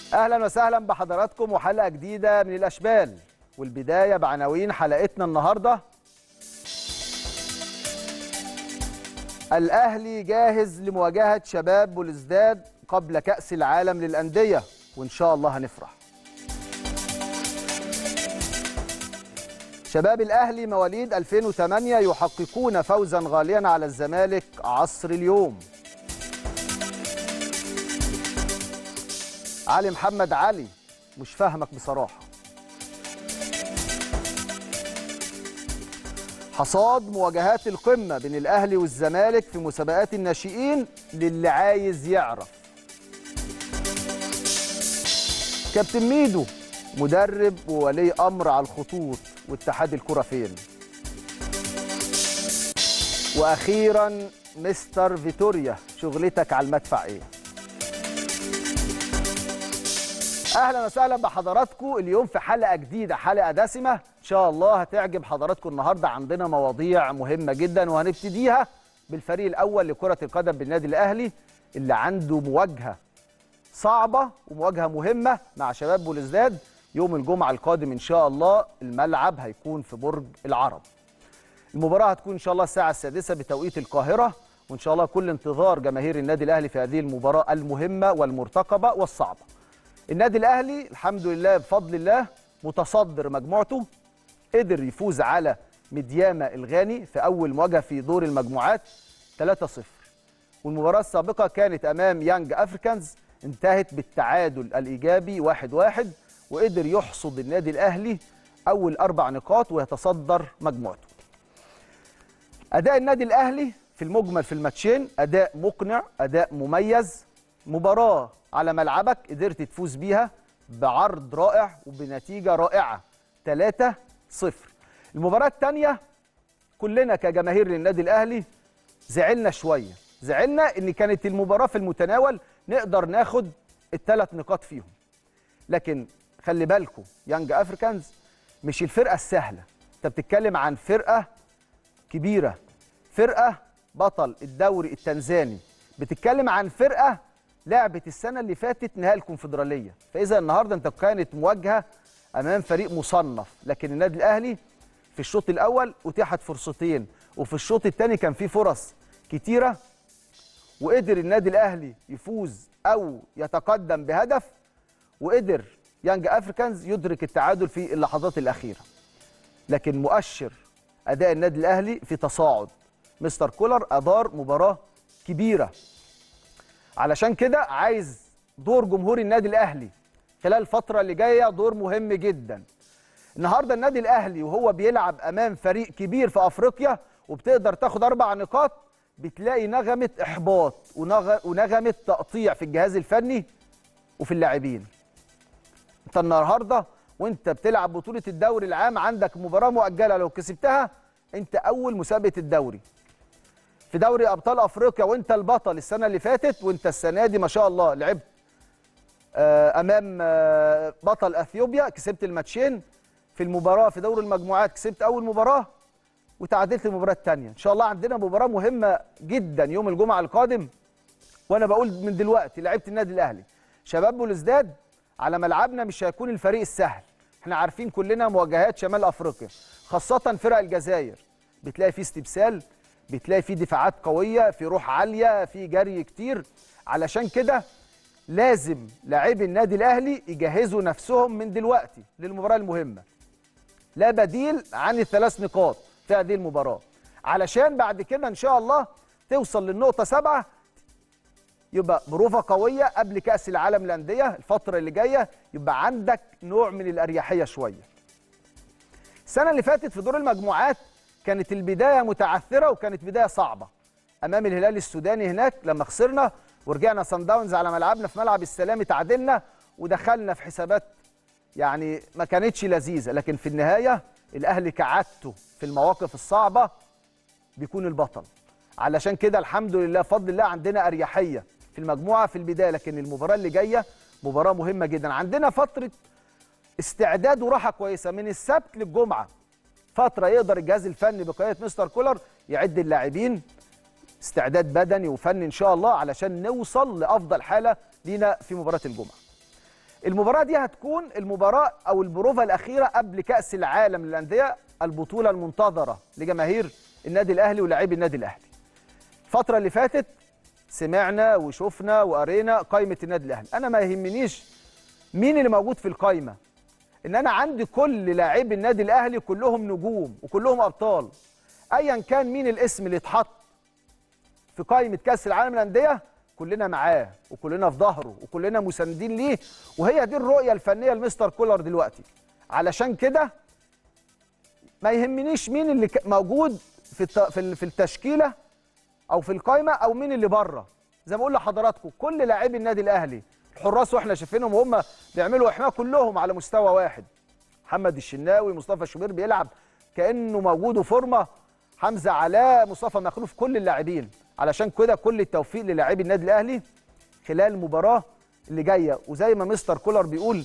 اهلا وسهلا بحضراتكم وحلقه جديده من الاشبال والبدايه بعناوين حلقتنا النهارده الاهلي جاهز لمواجهه شباب بولزداد قبل كاس العالم للانديه وان شاء الله هنفرح شباب الاهلي مواليد 2008 يحققون فوزا غاليا على الزمالك عصر اليوم علي محمد علي مش فاهمك بصراحه حصاد مواجهات القمه بين الاهلي والزمالك في مسابقات الناشئين للي عايز يعرف كابتن ميدو مدرب وولي امر على الخطوط واتحاد الكره فين واخيرا مستر فيتوريا شغلتك على المدفع ايه اهلا وسهلا بحضراتكم اليوم في حلقه جديده حلقه دسمه ان شاء الله هتعجب حضراتكم النهارده عندنا مواضيع مهمه جدا وهنبتديها بالفريق الاول لكره القدم بالنادي الاهلي اللي عنده مواجهه صعبه ومواجهه مهمه مع شباب بولزداد يوم الجمعه القادم ان شاء الله الملعب هيكون في برج العرب المباراه هتكون ان شاء الله الساعه السادسة بتوقيت القاهره وان شاء الله كل انتظار جماهير النادي الاهلي في هذه المباراه المهمه والمرتقبه والصعبه النادي الاهلي الحمد لله بفضل الله متصدر مجموعته قدر يفوز على مدياما الغاني في اول مواجهه في دور المجموعات 3-0 والمباراه السابقه كانت امام يانج افريكانز انتهت بالتعادل الايجابي 1-1 وقدر يحصد النادي الاهلي اول اربع نقاط ويتصدر مجموعته اداء النادي الاهلي في المجمل في الماتشين اداء مقنع اداء مميز مباراه على ملعبك قدرت تفوز بيها بعرض رائع وبنتيجه رائعه 3-0 المباراه الثانيه كلنا كجماهير للنادي الاهلي زعلنا شويه زعلنا ان كانت المباراه في المتناول نقدر ناخد الثلاث نقاط فيهم لكن خلي بالكم يانج افريكانز مش الفرقه السهله انت بتتكلم عن فرقه كبيره فرقه بطل الدوري التنزاني بتتكلم عن فرقه لعبت السنه اللي فاتت نهائي الكونفدراليه فاذا النهارده انت كانت مواجهه امام فريق مصنف لكن النادي الاهلي في الشوط الاول اتيحت فرصتين وفي الشوط الثاني كان في فرص كتيره وقدر النادي الاهلي يفوز او يتقدم بهدف وقدر يانج افريكانز يدرك التعادل في اللحظات الاخيره لكن مؤشر اداء النادي الاهلي في تصاعد مستر كولر ادار مباراه كبيره علشان كده عايز دور جمهور النادي الاهلي خلال الفتره اللي جايه دور مهم جدا النهارده النادي الاهلي وهو بيلعب امام فريق كبير في افريقيا وبتقدر تاخد اربع نقاط بتلاقي نغمه احباط ونغمه تقطيع في الجهاز الفني وفي اللاعبين انت النهارده وانت بتلعب بطوله الدوري العام عندك مباراه مؤجله لو كسبتها انت اول مسابقه الدوري في دوري ابطال افريقيا وانت البطل السنه اللي فاتت وانت السنه دي ما شاء الله لعبت امام بطل اثيوبيا كسبت الماتشين في المباراه في دوري المجموعات كسبت اول مباراه وتعادلت المباراه الثانيه ان شاء الله عندنا مباراه مهمه جدا يوم الجمعه القادم وانا بقول من دلوقتي لعيبه النادي الاهلي شباب بولزداد على ملعبنا مش هيكون الفريق السهل احنا عارفين كلنا مواجهات شمال افريقيا خاصه فرق الجزائر بتلاقي فيه استبسال بتلاقي فيه دفاعات قويه في روح عاليه في جري كتير علشان كده لازم لاعبي النادي الاهلي يجهزوا نفسهم من دلوقتي للمباراه المهمه لا بديل عن الثلاث نقاط في هذه المباراه علشان بعد كده ان شاء الله توصل للنقطه سبعه يبقى بروفه قويه قبل كاس العالم للانديه الفتره اللي جايه يبقى عندك نوع من الاريحيه شويه السنه اللي فاتت في دور المجموعات كانت البدايه متعثره وكانت بدايه صعبه امام الهلال السوداني هناك لما خسرنا ورجعنا سان داونز على ملعبنا في ملعب السلام تعادلنا ودخلنا في حسابات يعني ما كانتش لذيذه لكن في النهايه الاهلي كعادته في المواقف الصعبه بيكون البطل علشان كده الحمد لله بفضل الله عندنا اريحيه في المجموعه في البدايه لكن المباراه اللي جايه مباراه مهمه جدا عندنا فتره استعداد وراحه كويسه من السبت للجمعه فتره يقدر الجهاز الفني بقياده مستر كولر يعد اللاعبين استعداد بدني وفني ان شاء الله علشان نوصل لافضل حاله لينا في مباراه الجمعه المباراه دي هتكون المباراه او البروفا الاخيره قبل كاس العالم للانديه البطوله المنتظره لجماهير النادي الاهلي ولاعبي النادي الاهلي الفتره اللي فاتت سمعنا وشفنا وقرينا قائمه النادي الاهلي انا ما يهمنيش مين اللي موجود في القائمه ان انا عندي كل لاعبي النادي الاهلي كلهم نجوم وكلهم ابطال ايا كان مين الاسم اللي اتحط في قائمه كاس العالم للانديه كلنا معاه وكلنا في ظهره وكلنا مساندين ليه وهي دي الرؤيه الفنيه لمستر كولر دلوقتي علشان كده ما يهمنيش مين اللي ك- موجود في الت- في ال- في التشكيله او في القائمه او مين اللي بره زي ما بقول لحضراتكم كل لاعبي النادي الاهلي الحراس واحنا شايفينهم وهم بيعملوا احماء كلهم على مستوى واحد محمد الشناوي مصطفى شوبير بيلعب كانه موجود وفورمه حمزه علاء مصطفى مخلوف كل اللاعبين علشان كده كل التوفيق للاعبي النادي الاهلي خلال المباراه اللي جايه وزي ما مستر كولر بيقول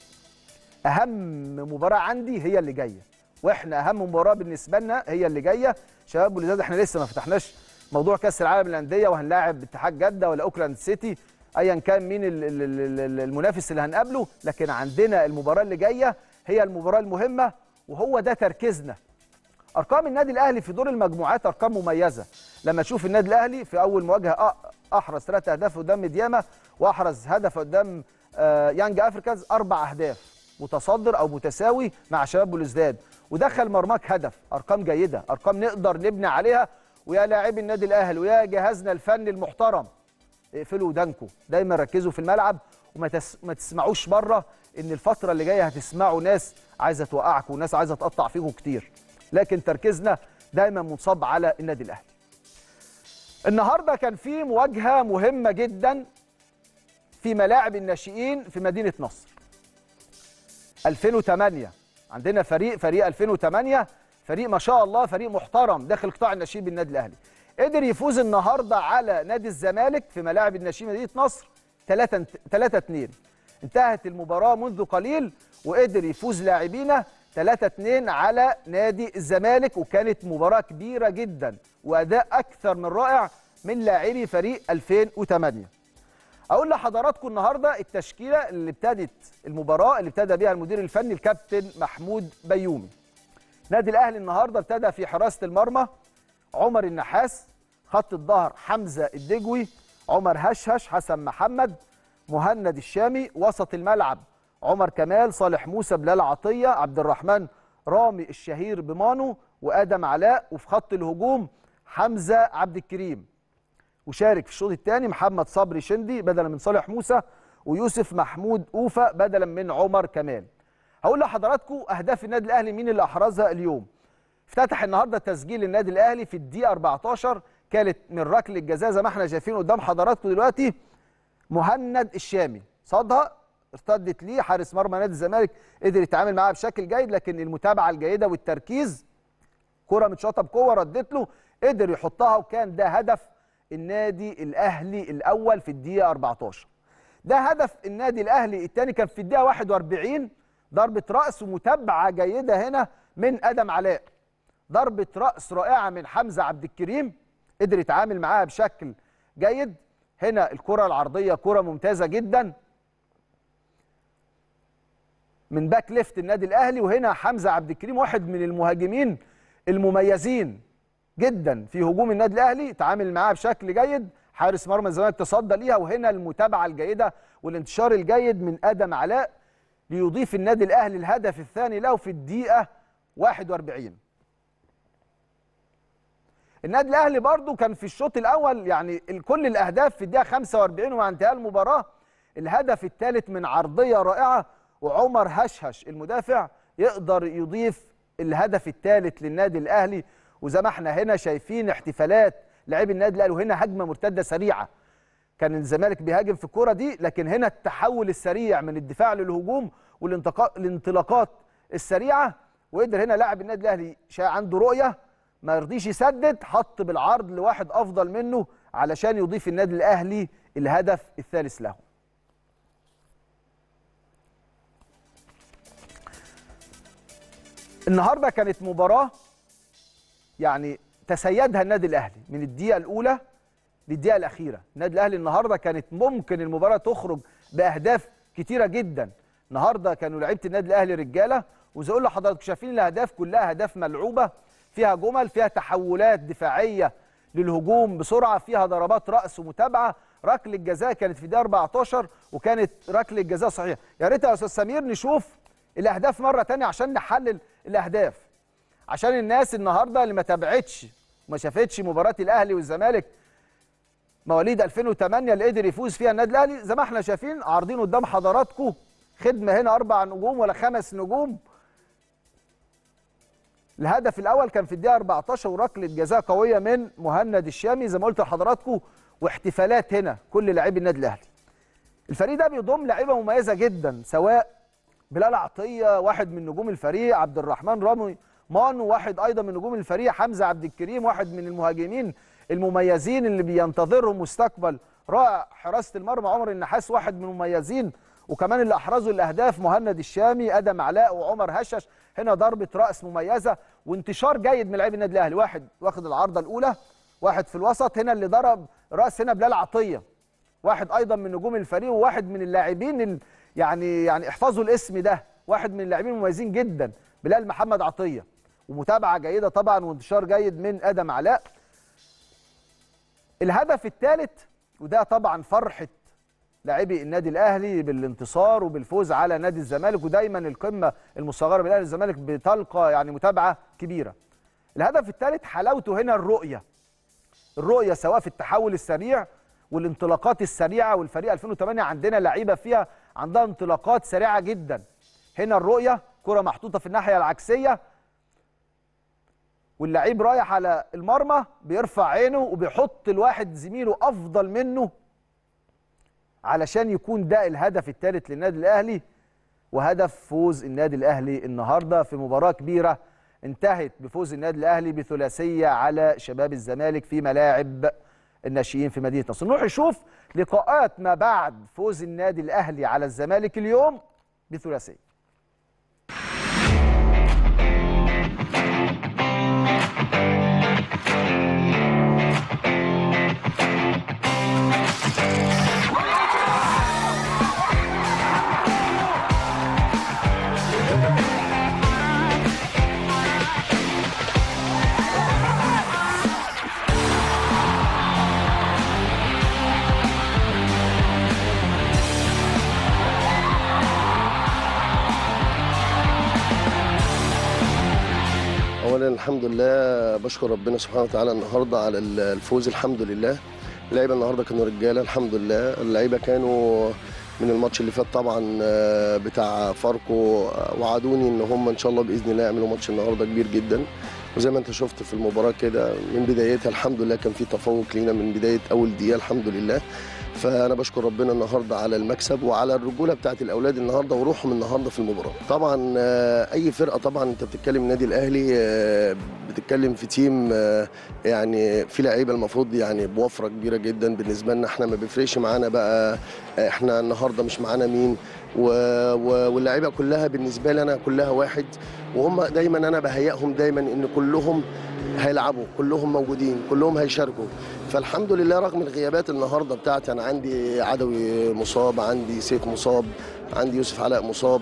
اهم مباراه عندي هي اللي جايه واحنا اهم مباراه بالنسبه لنا هي اللي جايه شباب ولزاد احنا لسه ما فتحناش موضوع كاس العالم للانديه وهنلاعب اتحاد جده ولا اوكلاند سيتي ايا كان مين ال- ال- ال- ال- المنافس اللي هنقابله لكن عندنا المباراه اللي جايه هي المباراه المهمه وهو ده تركيزنا ارقام النادي الاهلي في دور المجموعات ارقام مميزه لما تشوف النادي الاهلي في اول مواجهه أ- احرز ثلاث اهداف قدام مدياما واحرز هدف قدام آه، يانج افريكانز اربع اهداف متصدر او متساوي مع شباب بلوزداد ودخل مرماك هدف ارقام جيده ارقام نقدر نبني عليها ويا لاعبي النادي الاهلي ويا جهازنا الفني المحترم اقفلوا ودانكم دايما ركزوا في الملعب وما تس... ما تسمعوش بره ان الفتره اللي جايه هتسمعوا ناس عايزه توقعكم وناس عايزه تقطع فيكم كتير لكن تركيزنا دايما منصب على النادي الاهلي النهارده كان في مواجهه مهمه جدا في ملاعب الناشئين في مدينه نصر 2008 عندنا فريق فريق 2008 فريق ما شاء الله فريق محترم داخل قطاع الناشئين بالنادي الاهلي قدر يفوز النهارده على نادي الزمالك في ملاعب الناشئين مدينه نصر 3 3 2 انتهت المباراه منذ قليل وقدر يفوز لاعبينا 3 2 على نادي الزمالك وكانت مباراه كبيره جدا واداء اكثر من رائع من لاعبي فريق 2008 اقول لحضراتكم النهارده التشكيله اللي ابتدت المباراه اللي ابتدى بيها المدير الفني الكابتن محمود بيومي نادي الاهلي النهارده ابتدى في حراسه المرمى عمر النحاس خط الظهر حمزه الدجوي عمر هشهش حسن محمد مهند الشامي وسط الملعب عمر كمال صالح موسى بلال عطيه عبد الرحمن رامي الشهير بمانو وادم علاء وفي خط الهجوم حمزه عبد الكريم وشارك في الشوط الثاني محمد صبري شندي بدلا من صالح موسى ويوسف محمود اوفا بدلا من عمر كمال هقول لحضراتكم اهداف النادي الاهلي مين اللي احرزها اليوم افتتح النهارده تسجيل النادي الاهلي في الدقيقه 14 كانت من ركله الجزاء زي ما احنا شايفين قدام حضراتكم دلوقتي مهند الشامي صادها ارتدت ليه حارس مرمى نادي الزمالك قدر يتعامل معاها بشكل جيد لكن المتابعه الجيده والتركيز كره متشاطه بقوه ردت له قدر يحطها وكان ده هدف النادي الاهلي الاول في الدقيقه 14 ده هدف النادي الاهلي الثاني كان في الدقيقه 41 ضربه راس ومتابعه جيده هنا من ادم علاء ضربه راس رائعه من حمزه عبد الكريم قدر يتعامل معاها بشكل جيد هنا الكره العرضيه كره ممتازه جدا من باك ليفت النادي الاهلي وهنا حمزه عبد الكريم واحد من المهاجمين المميزين جدا في هجوم النادي الاهلي تعامل معاها بشكل جيد حارس مرمى الزمالك تصدى ليها وهنا المتابعه الجيده والانتشار الجيد من ادم علاء ليضيف النادي الاهلي الهدف الثاني له في الدقيقه 41 النادي الاهلي برضو كان في الشوط الاول يعني كل الاهداف في الدقيقه 45 ومع انتهاء المباراه الهدف الثالث من عرضيه رائعه وعمر هشهش المدافع يقدر يضيف الهدف الثالث للنادي الاهلي وزي ما احنا هنا شايفين احتفالات لاعبي النادي الاهلي وهنا هجمه مرتده سريعه كان الزمالك بيهاجم في الكوره دي لكن هنا التحول السريع من الدفاع للهجوم والانطلاقات السريعه وقدر هنا لاعب النادي الاهلي عنده رؤيه ما يرضيش يسدد حط بالعرض لواحد افضل منه علشان يضيف النادي الاهلي الهدف الثالث له النهارده كانت مباراه يعني تسيدها النادي الاهلي من الدقيقه الاولى للدقيقه الاخيره النادي الاهلي النهارده كانت ممكن المباراه تخرج باهداف كتيره جدا النهارده كانوا لعيبه النادي الاهلي رجاله وزي اقول لحضراتكم شايفين الاهداف كلها اهداف ملعوبه فيها جمل فيها تحولات دفاعيه للهجوم بسرعه فيها ضربات راس ومتابعه ركله الجزاء كانت في دقيقه 14 وكانت ركله الجزاء صحيحه يا ريت يا استاذ سمير نشوف الاهداف مره تانية عشان نحلل الاهداف عشان الناس النهارده اللي ما تابعتش وما شافتش مباراه الاهلي والزمالك مواليد 2008 اللي قدر يفوز فيها النادي الاهلي زي ما احنا شايفين عارضين قدام حضراتكم خدمه هنا اربع نجوم ولا خمس نجوم الهدف الاول كان في الدقيقه 14 وركله جزاء قويه من مهند الشامي زي ما قلت لحضراتكم واحتفالات هنا كل لاعبي النادي الاهلي الفريق ده بيضم لعيبه مميزه جدا سواء بلال عطيه واحد من نجوم الفريق عبد الرحمن رامي مانو واحد ايضا من نجوم الفريق حمزه عبد الكريم واحد من المهاجمين المميزين اللي بينتظرهم مستقبل رائع حراسه المرمى عمر النحاس واحد من المميزين وكمان اللي احرزوا الاهداف مهند الشامي ادم علاء وعمر هشش هنا ضربه راس مميزه وانتشار جيد من لاعبي النادي الاهلي واحد واخد العارضه الاولى واحد في الوسط هنا اللي ضرب راس هنا بلال عطيه واحد ايضا من نجوم الفريق وواحد من اللاعبين ال- يعني يعني احفظوا الاسم ده واحد من اللاعبين المميزين جدا بلال محمد عطيه ومتابعه جيده طبعا وانتشار جيد من ادم علاء الهدف الثالث وده طبعا فرحه لاعبي النادي الاهلي بالانتصار وبالفوز على نادي الزمالك ودايما القمه المصغره بالاهلي الزمالك بتلقى يعني متابعه كبيره. الهدف الثالث حلاوته هنا الرؤيه. الرؤيه سواء في التحول السريع والانطلاقات السريعه والفريق 2008 عندنا لعيبه فيها عندها انطلاقات سريعه جدا. هنا الرؤيه كره محطوطه في الناحيه العكسيه واللعيب رايح على المرمى بيرفع عينه وبيحط الواحد زميله افضل منه علشان يكون ده الهدف الثالث للنادي الاهلي وهدف فوز النادي الاهلي النهارده في مباراه كبيره انتهت بفوز النادي الاهلي بثلاثيه على شباب الزمالك في ملاعب الناشئين في مدينه نصر نروح نشوف لقاءات ما بعد فوز النادي الاهلي على الزمالك اليوم بثلاثيه اولا الحمد لله بشكر ربنا سبحانه وتعالى النهارده على الفوز الحمد لله اللعيبه النهارده كانوا رجاله الحمد لله اللعيبه كانوا من الماتش اللي فات طبعا آه، بتاع فاركو آه، وعدوني ان هم ان شاء الله باذن الله يعملوا ماتش النهارده كبير جدا وزي ما انت شفت في المباراه كده من بدايتها الحمد لله كان في تفوق لينا من بدايه اول دقيقه الحمد لله فانا بشكر ربنا النهارده على المكسب وعلى الرجوله بتاعت الاولاد النهارده وروحهم النهارده في المباراه طبعا آه، اي فرقه طبعا انت بتتكلم النادي الاهلي آه، بتتكلم في تيم آه، يعني في لعيبه المفروض يعني بوفره كبيره جدا بالنسبه لنا احنا ما بيفرقش معانا بقى آه، احنا النهارده مش معانا مين و- و- واللعيبه كلها بالنسبه لي انا كلها واحد وهم دايما انا بهيئهم دايما ان كلهم هيلعبوا كلهم موجودين كلهم هيشاركوا فالحمد لله رغم الغيابات النهارده بتاعتي انا عندي عدوي مصاب عندي سيف مصاب عندي يوسف علاء مصاب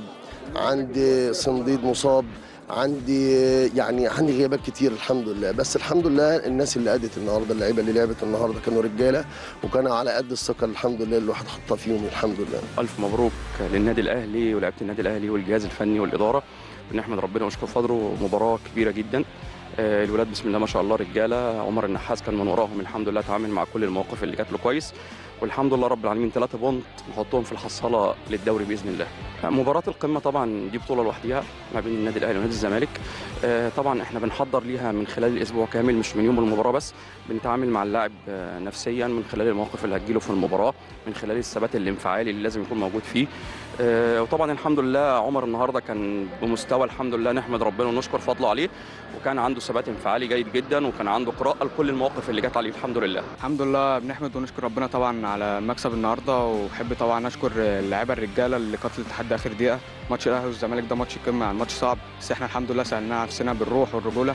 عندي صنديد مصاب عندي يعني عندي غيابات كتير الحمد لله بس الحمد لله الناس اللي ادت النهارده اللعيبه اللي لعبت النهارده كانوا رجاله وكانوا على قد الثقه الحمد لله الواحد حطها فيهم الحمد لله ألف مبروك للنادي الأهلي ولاعيبة النادي الأهلي والجهاز الفني والإدارة بنحمد ربنا ونشكر فضله مباراة كبيرة جدا آه، الولاد بسم الله ما شاء الله رجالة عمر النحاس كان من وراهم الحمد لله تعامل مع كل المواقف اللي جات له كويس والحمد لله رب العالمين ثلاثة بونت نحطهم في الحصالة للدوري بإذن الله مباراة القمة طبعا دي بطولة لوحديها ما بين النادي الأهلي ونادي الزمالك آه، طبعا احنا بنحضر ليها من خلال الأسبوع كامل مش من يوم المباراة بس بنتعامل مع اللاعب آه، نفسيا من خلال المواقف اللي هتجيله في المباراة من خلال الثبات الانفعالي اللي لازم يكون موجود فيه آه، وطبعا الحمد لله عمر النهارده كان بمستوى الحمد لله نحمد ربنا ونشكر فضله عليه وكان عنده ثبات انفعالي جيد جدا وكان عنده قراءه لكل المواقف اللي جت عليه الحمد لله الحمد لله بنحمد ونشكر ربنا طبعا على المكسب النهارده وبحب طبعا اشكر اللعيبه الرجاله اللي قاتلوا التحدي اخر دقيقه ماتش الاهلي والزمالك ده ماتش قمه ماتش صعب بس احنا الحمد لله سالناه نفسنا بالروح والرجوله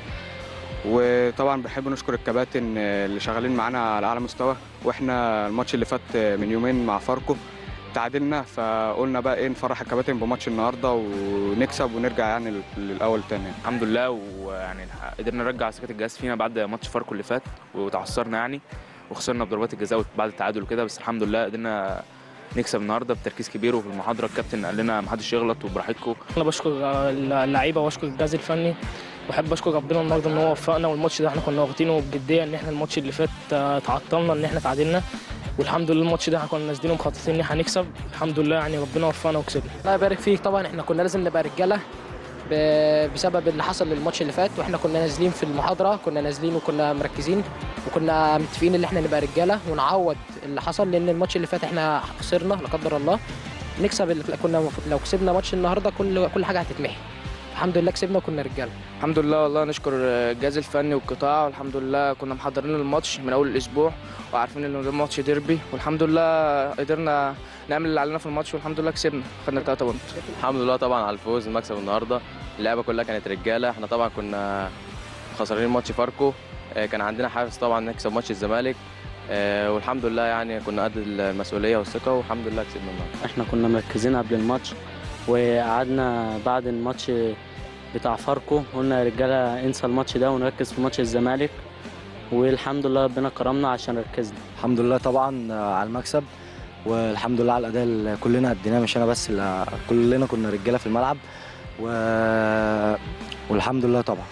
وطبعا بحب نشكر الكباتن اللي شغالين معانا على اعلى مستوى واحنا الماتش اللي فات من يومين مع فاركو تعادلنا فقلنا بقى ايه نفرح الكباتن بماتش النهارده ونكسب ونرجع يعني لل- للاول تاني يعني. الحمد لله ويعني الح- قدرنا نرجع ثقه الجهاز فينا بعد ماتش فاركو اللي فات وتعثرنا يعني وخسرنا بضربات الجزاء بعد التعادل وكده بس الحمد لله قدرنا نكسب النهارده بتركيز كبير وفي المحاضره الكابتن قال لنا محدش يغلط وبراحتكم انا بشكر اللعيبه واشكر الجهاز الفني واحب اشكر ربنا النهارده ان هو وفقنا والماتش ده احنا كنا واخدينه بجديه ان احنا الماتش اللي فات آه، تعطلنا ان احنا تعادلنا والحمد لله الماتش ده احنا كنا نازلين مخططين ان احنا هنكسب الحمد لله يعني ربنا وفقنا وكسبنا الله يبارك فيك طبعا احنا كنا لازم نبقى رجاله ب- بسبب اللي حصل للماتش اللي فات واحنا كنا نازلين في المحاضره كنا نازلين وكنا مركزين وكنا متفقين ان احنا نبقى رجاله ونعوض اللي حصل لان الماتش اللي فات احنا خسرنا لا قدر الله نكسب اللي كنا المفروض- لو كسبنا ماتش النهارده كل كل حاجه هتتمحي الحمد لله كسبنا وكنا رجاله الحمد لله والله نشكر الجهاز الفني والقطاع والحمد لله كنا محضرين الماتش من اول الاسبوع وعارفين ان ده ماتش ديربي والحمد لله قدرنا نعمل اللي علينا في الماتش والحمد لله كسبنا خدنا 3 بونت الحمد لله طبعا على الفوز المكسب النهارده اللعبه كلها كانت رجاله احنا طبعا كنا خسرانين ماتش فاركو آه، كان عندنا حافز طبعا نكسب ماتش الزمالك آه، والحمد لله يعني كنا قد المسؤوليه والثقه والحمد لله كسبنا النهارده احنا كنا مركزين قبل الماتش وقعدنا بعد الماتش بتاع فاركو قلنا يا رجاله انسى الماتش ده ونركز في ماتش الزمالك والحمد لله ربنا كرمنا عشان ركزنا الحمد لله طبعا على المكسب والحمد لله على الاداء اللي كلنا اديناه مش انا بس اللي كلنا كنا رجاله في الملعب و... والحمد لله طبعا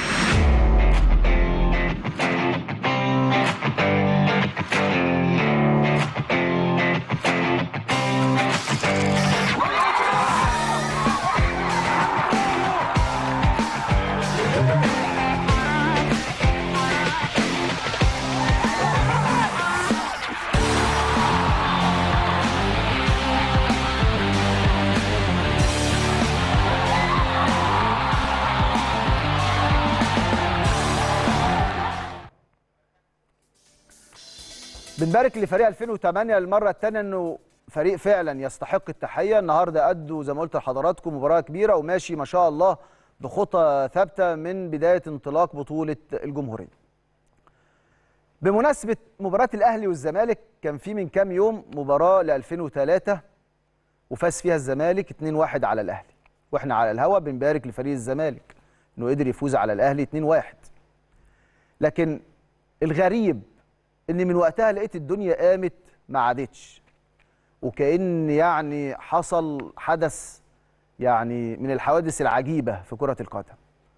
بنبارك لفريق 2008 للمره الثانيه انه فريق فعلا يستحق التحيه النهارده ادوا زي ما قلت لحضراتكم مباراه كبيره وماشي ما شاء الله بخطى ثابته من بدايه انطلاق بطوله الجمهوريه. بمناسبه مباراه الاهلي والزمالك كان في من كام يوم مباراه ل 2003 وفاز فيها الزمالك 2-1 على الاهلي واحنا على الهوا بنبارك لفريق الزمالك انه قدر يفوز على الاهلي 2-1 لكن الغريب ان من وقتها لقيت الدنيا قامت ما عادتش وكأن يعني حصل حدث يعني من الحوادث العجيبة في كرة القدم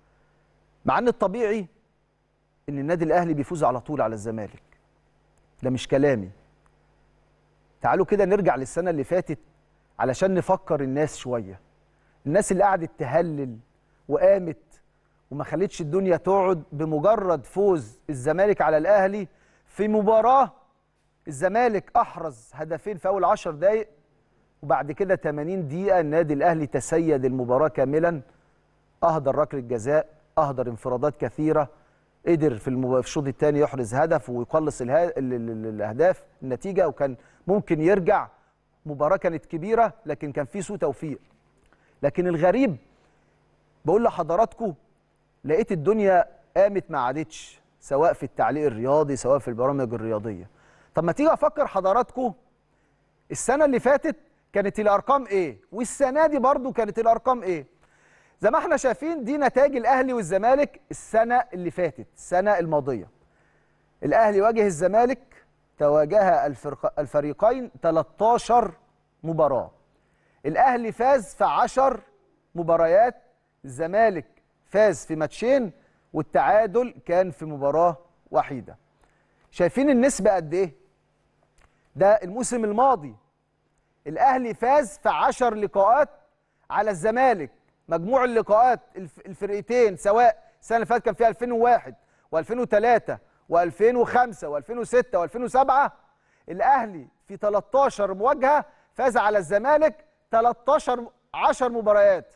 مع ان الطبيعي ان النادي الاهلي بيفوز على طول على الزمالك ده مش كلامي تعالوا كده نرجع للسنة اللي فاتت علشان نفكر الناس شوية الناس اللي قعدت تهلل وقامت وما خلتش الدنيا تقعد بمجرد فوز الزمالك على الاهلي في مباراة الزمالك أحرز هدفين في أول 10 دقايق وبعد كده 80 دقيقة النادي الأهلي تسيد المباراة كاملا أهدر ركلة جزاء أهدر انفرادات كثيرة قدر في المب- في الشوط الثاني يحرز هدف ويقلص الها... ال- ال- ال- الأهداف النتيجة وكان ممكن يرجع مباراة كانت كبيرة لكن كان في سوء توفيق لكن الغريب بقول لحضراتكم لقيت الدنيا قامت ما عادتش سواء في التعليق الرياضي سواء في البرامج الرياضيه طب ما تيجي افكر حضراتكم السنه اللي فاتت كانت الارقام ايه والسنه دي برضو كانت الارقام ايه زي ما احنا شايفين دي نتائج الاهلي والزمالك السنه اللي فاتت السنه الماضيه الاهلي واجه الزمالك تواجه الفرق الفريقين 13 مباراه الاهلي فاز في 10 مباريات الزمالك فاز في ماتشين والتعادل كان في مباراه وحيده شايفين النسبه قد ايه ده الموسم الماضي الاهلي فاز في 10 لقاءات على الزمالك مجموع اللقاءات الف- الفرقتين سواء السنه اللي فاتت كان فيها 2001 و2003 و2005 و2006 و2007 الاهلي في 13 مواجهه فاز على الزمالك 13 10 مباريات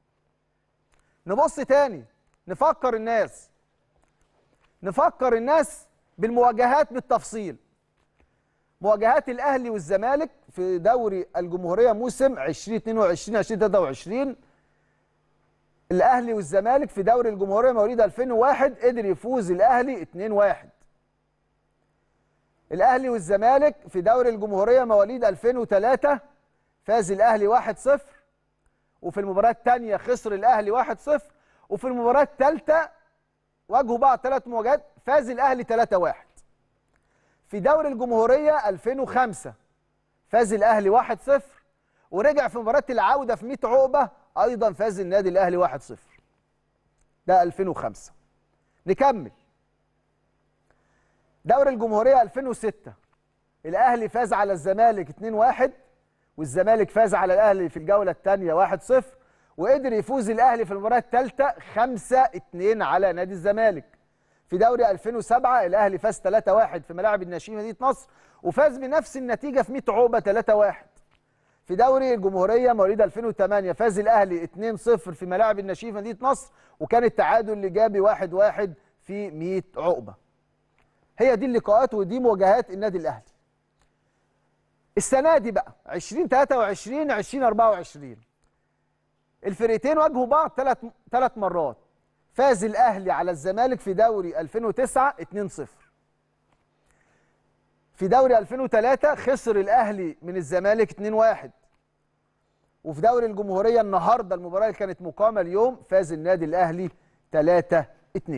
نبص تاني نفكر الناس نفكر الناس بالمواجهات بالتفصيل مواجهات الاهلي والزمالك في دوري الجمهوريه موسم 2022 2023 الاهلي والزمالك في دوري الجمهوريه مواليد 2001 قدر يفوز الاهلي 2-1 الاهلي والزمالك في دوري الجمهوريه مواليد 2003 فاز الاهلي 1-0 وفي المباراه الثانيه خسر الاهلي 1-0 وفي المباراه الثالثه واجهوا بعض ثلاث مواجهات فاز الاهلي 3-1 في دوري الجمهوريه 2005 فاز الاهلي 1-0 ورجع في مباراه العوده في 100 عقبه ايضا فاز النادي الاهلي 1-0 ده 2005 نكمل دوري الجمهوريه 2006 الاهلي فاز على الزمالك 2-1 والزمالك فاز على الاهلي في الجوله الثانيه 1-0 وقدر يفوز الاهلي في المباراه الثالثه 5-2 على نادي الزمالك في دوري 2007 الاهلي فاز 3-1 في ملاعب الناشئين مدينه نصر وفاز بنفس النتيجه في 100 عقبه 3-1 في دوري الجمهوريه مواليد 2008 فاز الاهلي 2-0 في ملاعب الناشئين مدينه نصر وكان التعادل الايجابي 1-1 في 100 عقبه هي دي اللقاءات ودي مواجهات النادي الاهلي السنه دي بقى 2023 2024 الفرقتين واجهوا بعض ثلاث ثلاث مرات فاز الاهلي على الزمالك في دوري 2009 2-0 في دوري 2003 خسر الاهلي من الزمالك 2-1 وفي دوري الجمهوريه النهارده المباراه اللي كانت مقامه اليوم فاز النادي الاهلي 3-2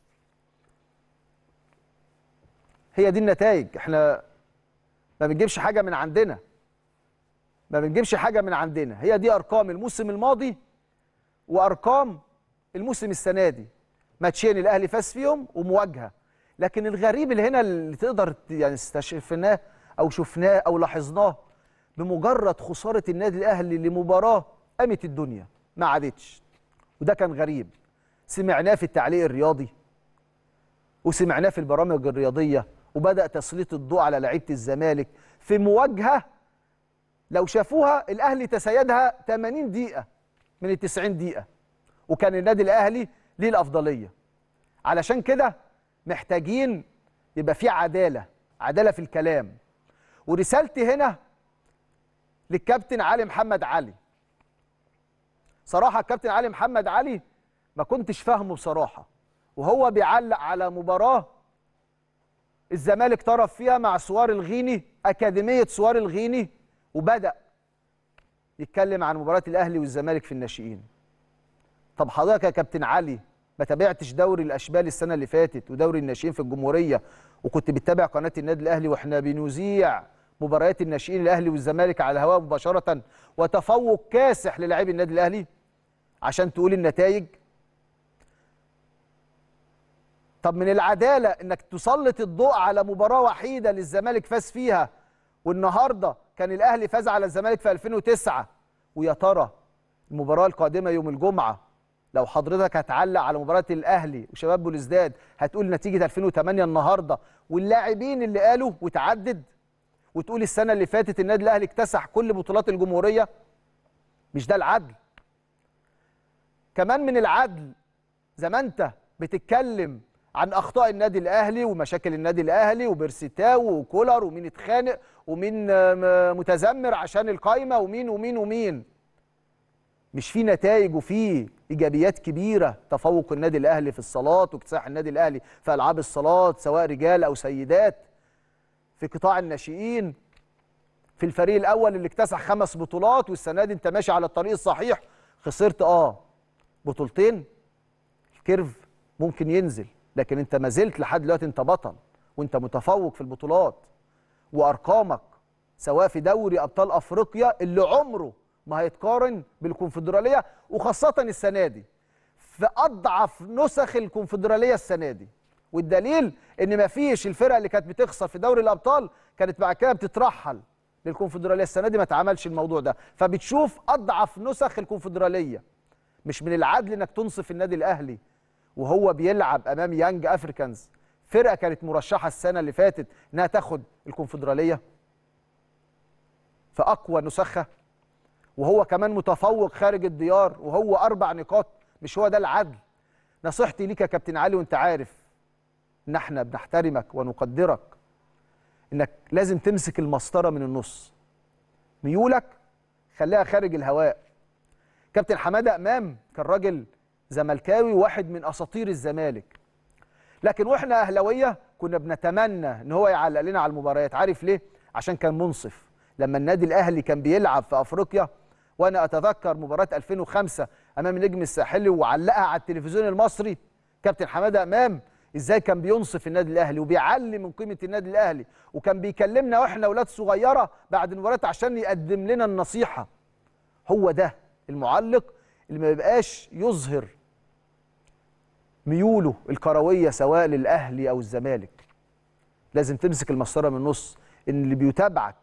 هي دي النتائج احنا ما بنجيبش حاجه من عندنا ما بنجيبش حاجه من عندنا هي دي ارقام الموسم الماضي وارقام الموسم السنه دي ماتشين الاهلي فاز فيهم ومواجهه لكن الغريب اللي هنا اللي تقدر يعني استشفناه او شفناه او لاحظناه بمجرد خساره النادي الاهلي لمباراه قامت الدنيا ما عادتش وده كان غريب سمعناه في التعليق الرياضي وسمعناه في البرامج الرياضيه وبدا تسليط الضوء على لعيبه الزمالك في مواجهه لو شافوها الاهلي تسيدها 80 دقيقه من ال 90 دقيقه وكان النادي الاهلي ليه الافضليه علشان كده محتاجين يبقى في عداله عداله في الكلام ورسالتي هنا للكابتن علي محمد علي صراحه الكابتن علي محمد علي ما كنتش فاهمه بصراحه وهو بيعلق على مباراه الزمالك طرف فيها مع سوار الغيني اكاديميه سوار الغيني وبدا يتكلم عن مباراه الاهلي والزمالك في الناشئين طب حضرتك يا كابتن علي ما تابعتش دوري الاشبال السنه اللي فاتت ودوري الناشئين في الجمهوريه وكنت بتتابع قناه النادي الاهلي واحنا بنذيع مباريات الناشئين الاهلي والزمالك على الهواء مباشره وتفوق كاسح للاعبي النادي الاهلي عشان تقول النتائج طب من العداله انك تسلط الضوء على مباراه وحيده للزمالك فاز فيها والنهارده كان الاهلي فاز على الزمالك في 2009 ويا ترى المباراه القادمه يوم الجمعه لو حضرتك هتعلق على مباراه الاهلي وشباب بوليسداد هتقول نتيجه 2008 النهارده واللاعبين اللي قالوا وتعدد وتقول السنه اللي فاتت النادي الاهلي اكتسح كل بطولات الجمهوريه مش ده العدل كمان من العدل زي ما انت بتتكلم عن اخطاء النادي الاهلي ومشاكل النادي الاهلي وبرسيتاو وكولر ومين اتخانق ومين متذمر عشان القايمه ومين ومين ومين مش في نتائج وفي ايجابيات كبيره تفوق النادي الاهلي في الصالات واكتساح النادي الاهلي في العاب الصالات سواء رجال او سيدات في قطاع الناشئين في الفريق الاول اللي اكتسح خمس بطولات والسنه دي انت ماشي على الطريق الصحيح خسرت اه بطولتين الكيرف ممكن ينزل لكن انت ما زلت لحد دلوقتي انت بطل وانت متفوق في البطولات وارقامك سواء في دوري ابطال افريقيا اللي عمره ما هيتقارن بالكونفدراليه وخاصه السنه دي في اضعف نسخ الكونفدراليه السنه دي والدليل ان ما فيش الفرق اللي كانت بتخسر في دوري الابطال كانت بعد كده بتترحل للكونفدراليه السنه دي ما اتعملش الموضوع ده فبتشوف اضعف نسخ الكونفدراليه مش من العدل انك تنصف النادي الاهلي وهو بيلعب امام يانج افريكانز فرقه كانت مرشحه السنه اللي فاتت انها تاخد الكونفدراليه في اقوى نسخها وهو كمان متفوق خارج الديار وهو اربع نقاط مش هو ده العدل نصيحتي ليك يا كابتن علي وانت عارف ان احنا بنحترمك ونقدرك انك لازم تمسك المسطره من النص ميولك خليها خارج الهواء كابتن حماده امام كان راجل زملكاوي واحد من اساطير الزمالك لكن واحنا اهلاويه كنا بنتمنى ان هو يعلق لنا على المباريات عارف ليه عشان كان منصف لما النادي الاهلي كان بيلعب في افريقيا وانا اتذكر مباراه 2005 امام النجم الساحلي وعلقها على التلفزيون المصري كابتن حماده امام ازاي كان بينصف النادي الاهلي وبيعلي من قيمه النادي الاهلي وكان بيكلمنا واحنا اولاد صغيره بعد المباراه عشان يقدم لنا النصيحه هو ده المعلق اللي ما بيبقاش يظهر ميوله الكرويه سواء للاهلي او الزمالك لازم تمسك المسطره من النص ان اللي بيتابعك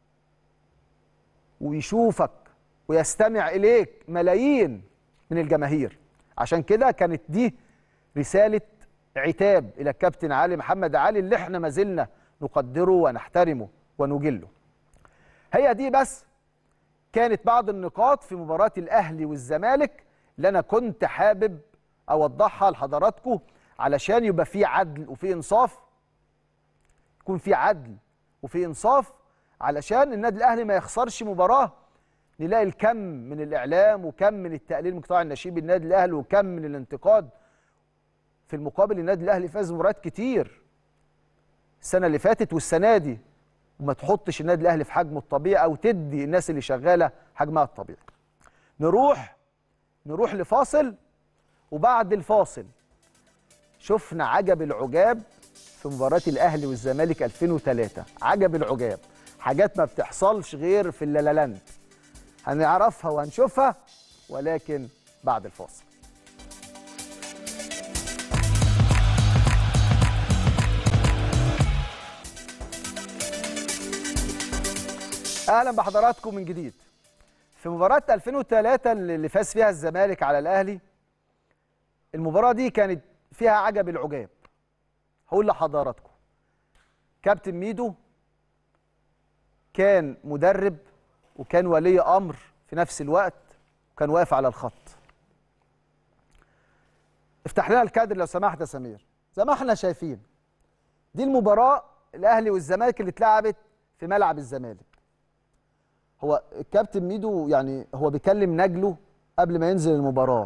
ويشوفك ويستمع اليك ملايين من الجماهير عشان كده كانت دي رساله عتاب الى الكابتن علي محمد علي اللي احنا ما زلنا نقدره ونحترمه ونجله هي دي بس كانت بعض النقاط في مباراه الاهلي والزمالك اللي انا كنت حابب اوضحها لحضراتكم علشان يبقى في عدل وفي انصاف يكون في عدل وفي انصاف علشان النادي الاهلي ما يخسرش مباراه نلاقي الكم من الاعلام وكم من التقليل من قطاع النشيب النادي الاهلي وكم من الانتقاد في المقابل النادي الاهلي فاز مباريات كتير السنه اللي فاتت والسنه دي وما تحطش النادي الاهلي في حجمه الطبيعي او تدي الناس اللي شغاله حجمها الطبيعي نروح نروح لفاصل وبعد الفاصل شفنا عجب العجاب في مباراة الأهلي والزمالك 2003 عجب العجاب حاجات ما بتحصلش غير في اللاللاند هنعرفها وهنشوفها ولكن بعد الفاصل اهلا بحضراتكم من جديد في مباراة 2003 اللي فاز فيها الزمالك على الأهلي المباراة دي كانت فيها عجب العجاب هقول لحضراتكم كابتن ميدو كان مدرب وكان ولي امر في نفس الوقت وكان واقف على الخط افتح لنا الكادر لو سمحت يا سمير زي ما احنا شايفين دي المباراه الاهلي والزمالك اللي اتلعبت في ملعب الزمالك هو الكابتن ميدو يعني هو بيكلم نجله قبل ما ينزل المباراه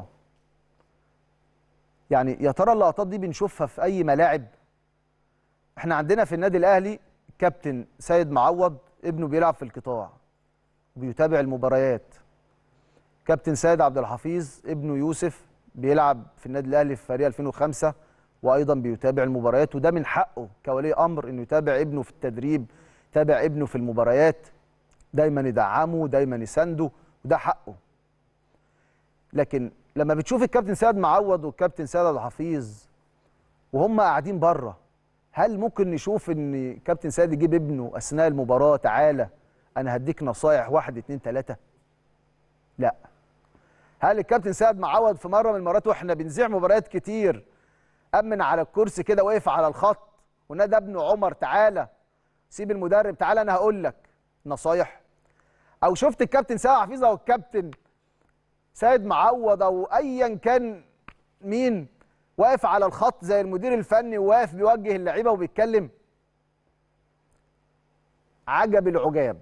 يعني يا ترى اللقطات دي بنشوفها في اي ملاعب احنا عندنا في النادي الاهلي كابتن سيد معوض ابنه بيلعب في القطاع وبيتابع المباريات كابتن سيد عبد الحفيظ ابنه يوسف بيلعب في النادي الاهلي في فريق 2005 وايضا بيتابع المباريات وده من حقه كولي امر انه يتابع ابنه في التدريب يتابع ابنه في المباريات دايما يدعمه دايما يسانده وده حقه لكن لما بتشوف الكابتن سيد معوض والكابتن سيد عبد الحفيظ وهم قاعدين بره هل ممكن نشوف ان كابتن سيد يجيب ابنه اثناء المباراه تعالى انا هديك نصايح واحد اتنين تلاته لا هل الكابتن سيد معوض في مره من المرات واحنا بنذيع مباريات كتير امن على الكرسي كده وقف على الخط ونادى ابنه عمر تعالى سيب المدرب تعالى انا هقول لك نصايح او شفت الكابتن سيد حفيظ او الكابتن سيد معوض او ايا كان مين واقف على الخط زي المدير الفني وواقف بيوجه اللعيبه وبيتكلم عجب العجاب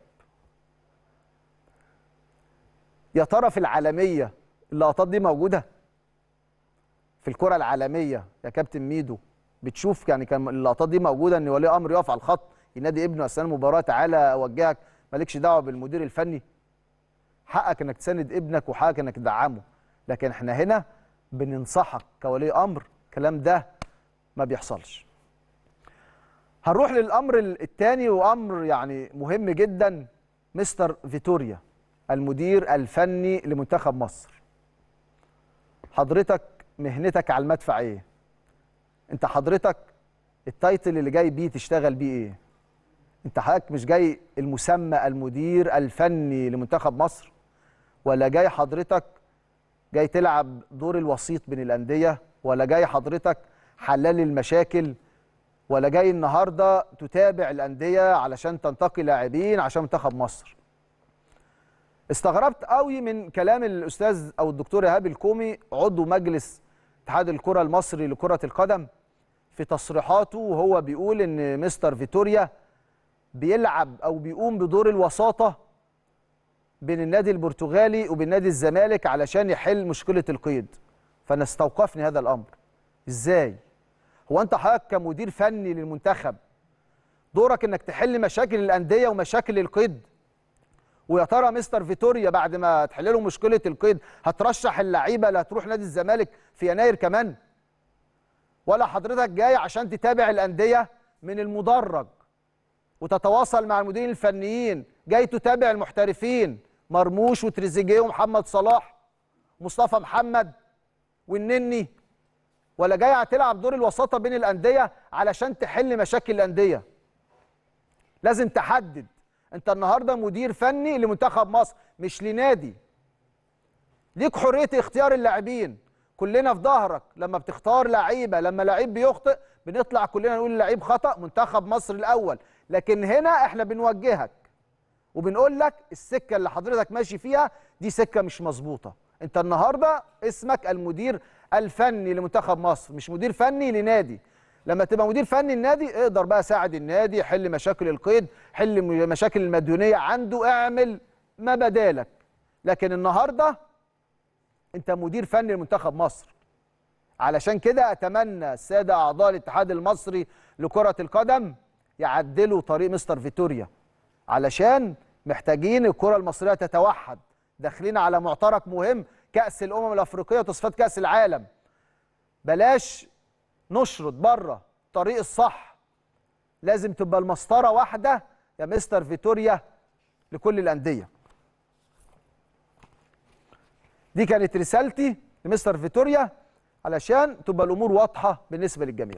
يا ترى في العالميه اللقطات دي موجوده في الكره العالميه يا كابتن ميدو بتشوف يعني كان اللقطات دي موجوده ان ولي امر يقف على الخط ينادي ابنه اثناء المباراه تعالى اوجهك مالكش دعوه بالمدير الفني حقك انك تساند ابنك وحقك انك تدعمه لكن احنا هنا بننصحك كولي امر الكلام ده ما بيحصلش هنروح للامر الثاني وامر يعني مهم جدا مستر فيتوريا المدير الفني لمنتخب مصر حضرتك مهنتك على المدفع ايه انت حضرتك التايتل اللي جاي بيه تشتغل بيه ايه انت حضرتك مش جاي المسمى المدير الفني لمنتخب مصر ولا جاي حضرتك جاي تلعب دور الوسيط بين الانديه ولا جاي حضرتك حلال المشاكل ولا جاي النهارده تتابع الانديه علشان تنتقي لاعبين عشان منتخب مصر استغربت قوي من كلام الاستاذ او الدكتور ايهاب الكومي عضو مجلس اتحاد الكره المصري لكره القدم في تصريحاته وهو بيقول ان مستر فيتوريا بيلعب او بيقوم بدور الوساطه بين النادي البرتغالي وبين نادي الزمالك علشان يحل مشكله القيد فانا استوقفني هذا الامر ازاي هو انت حضرتك كمدير فني للمنتخب دورك انك تحل مشاكل الانديه ومشاكل القيد ويا ترى مستر فيتوريا بعد ما تحل له مشكله القيد هترشح اللعيبه اللي هتروح نادي الزمالك في يناير كمان ولا حضرتك جاي عشان تتابع الانديه من المدرج وتتواصل مع المديرين الفنيين جاي تتابع المحترفين مرموش وتريزيجيه ومحمد صلاح مصطفى محمد والنني ولا جاي هتلعب دور الوساطه بين الانديه علشان تحل مشاكل الانديه لازم تحدد انت النهارده مدير فني لمنتخب مصر مش لنادي ليك حريه اختيار اللاعبين كلنا في ظهرك لما بتختار لعيبه لما لعيب بيخطئ بنطلع كلنا نقول اللعيب خطا منتخب مصر الاول لكن هنا احنا بنوجهك وبنقول لك السكه اللي حضرتك ماشي فيها دي سكه مش مظبوطه انت النهارده اسمك المدير الفني لمنتخب مصر مش مدير فني لنادي لما تبقى مدير فني النادي اقدر بقى ساعد النادي حل مشاكل القيد حل م- مشاكل المديونيه عنده اعمل ما بدالك لكن النهارده انت مدير فني لمنتخب مصر علشان كده اتمنى الساده اعضاء الاتحاد المصري لكره القدم يعدلوا طريق مستر فيتوريا علشان محتاجين الكره المصريه تتوحد داخلين على معترك مهم كاس الامم الافريقيه وتصفيات كاس العالم بلاش نشرط بره الطريق الصح لازم تبقى المسطره واحده يا مستر فيتوريا لكل الانديه دي كانت رسالتي لمستر فيتوريا علشان تبقى الامور واضحه بالنسبه للجميع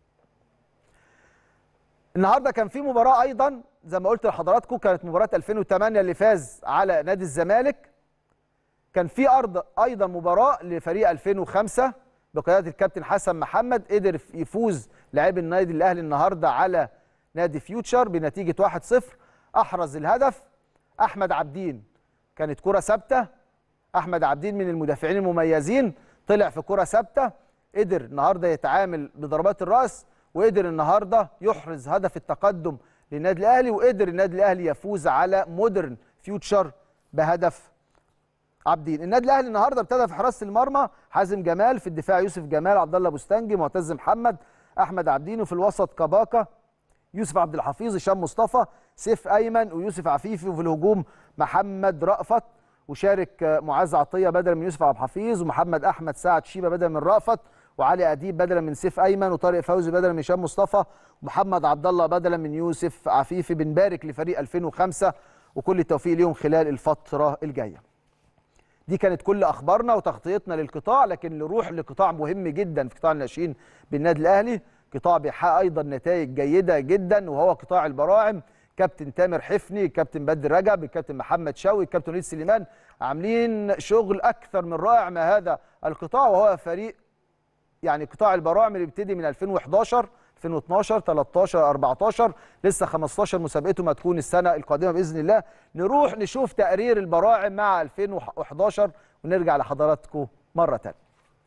النهارده كان في مباراه ايضا زي ما قلت لحضراتكم كانت مباراه 2008 اللي فاز على نادي الزمالك كان في ارض ايضا مباراه لفريق 2005 بقياده الكابتن حسن محمد قدر يفوز لاعب النادي الاهلي النهارده على نادي فيوتشر بنتيجه 1-0 احرز الهدف احمد عبدين كانت كره ثابته احمد عبدين من المدافعين المميزين طلع في كره ثابته قدر النهارده يتعامل بضربات الراس وقدر النهارده يحرز هدف التقدم للنادي الاهلي وقدر النادي الاهلي يفوز على مودرن فيوتشر بهدف عابدين النادي الاهلي النهارده ابتدى في حراسه المرمى حازم جمال في الدفاع يوسف جمال عبد الله بوستنجي معتز محمد احمد عبدين وفي الوسط كباكا يوسف عبد الحفيظ هشام مصطفى سيف ايمن ويوسف عفيفي وفي الهجوم محمد رأفت وشارك آه، معاذ عطيه بدلا من يوسف عبد الحفيظ ومحمد احمد سعد شيبه بدلا من رأفت وعلي اديب بدلا من سيف ايمن وطارق فوزي بدلا من هشام مصطفى ومحمد عبد الله بدلا من يوسف عفيفي بنبارك لفريق 2005 وكل التوفيق ليهم خلال الفتره الجايه دي كانت كل اخبارنا وتغطيتنا للقطاع لكن نروح لقطاع مهم جدا في قطاع الناشئين بالنادي الاهلي قطاع بيحقق ايضا نتائج جيده جدا وهو قطاع البراعم كابتن تامر حفني كابتن بدر رجب الكابتن محمد شوقي الكابتن وليد سليمان عاملين شغل اكثر من رائع مع هذا القطاع وهو فريق يعني قطاع البراعم اللي بيبتدي من 2011 2012 13 14 لسه 15 مسابقته ما تكون السنه القادمه باذن الله نروح نشوف تقرير البراعم مع 2011 ونرجع لحضراتكم مره ثانيه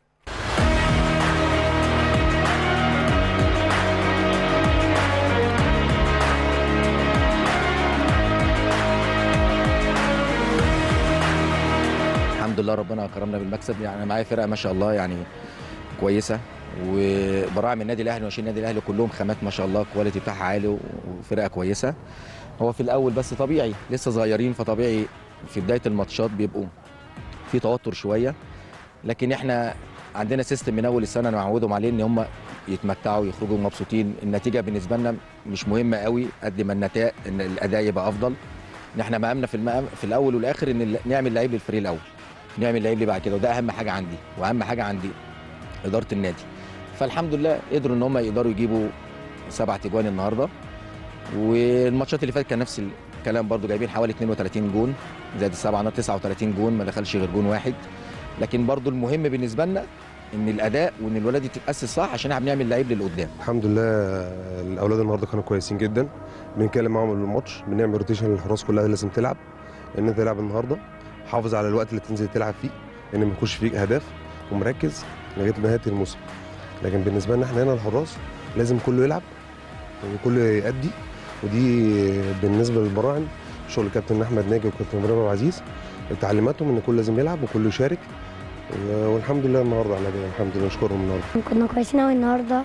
الحمد لله ربنا كرمنا بالمكسب يعني انا معايا فرقه ما شاء الله يعني كويسه وبراعم النادي الاهلي وناشئين النادي الاهلي كلهم خامات ما شاء الله الكواليتي بتاعها عالي وفرقه كويسه هو في الاول بس طبيعي لسه صغيرين فطبيعي في بدايه الماتشات بيبقوا في توتر شويه لكن احنا عندنا سيستم من اول السنه نعودهم عليه ان هم يتمتعوا يخرجوا مبسوطين النتيجه بالنسبه لنا مش مهمه قوي قد ما النتائج ان الاداء يبقى افضل ان احنا مقامنا في المقام في الاول والاخر ان نعمل لعيب للفريق الاول نعمل لعيب لي بعد كده وده اهم حاجه عندي واهم حاجه عندي اداره النادي فالحمد لله قدروا ان هم يقدروا يجيبوا سبع تجوان النهارده والماتشات اللي فاتت كان نفس الكلام برضو جايبين حوالي 32 جون زائد السبعه 39 جون ما دخلش غير جون واحد لكن برضو المهم بالنسبه لنا ان الاداء وان الولاد دي تتاسس صح عشان احنا بنعمل لعيب للقدام الحمد لله الاولاد النهارده كانوا كويسين جدا بنتكلم معاهم قبل الماتش بنعمل روتيشن للحراس كلها لازم تلعب ان انت تلعب النهارده حافظ على الوقت اللي تنزل تلعب فيه ان ما يكونش فيك اهداف ومركز لغايه نهايه الموسم لكن بالنسبه لنا احنا هنا الحراس لازم كله يلعب وكله يأدي ودي بالنسبه للبراعم شغل الكابتن احمد ناجي والكابتن ابراهيم عبد العزيز تعليماتهم ان كله لازم يلعب وكله يشارك والحمد لله النهارده على كده الحمد لله نشكرهم النهارده كنا كويسين قوي النهارده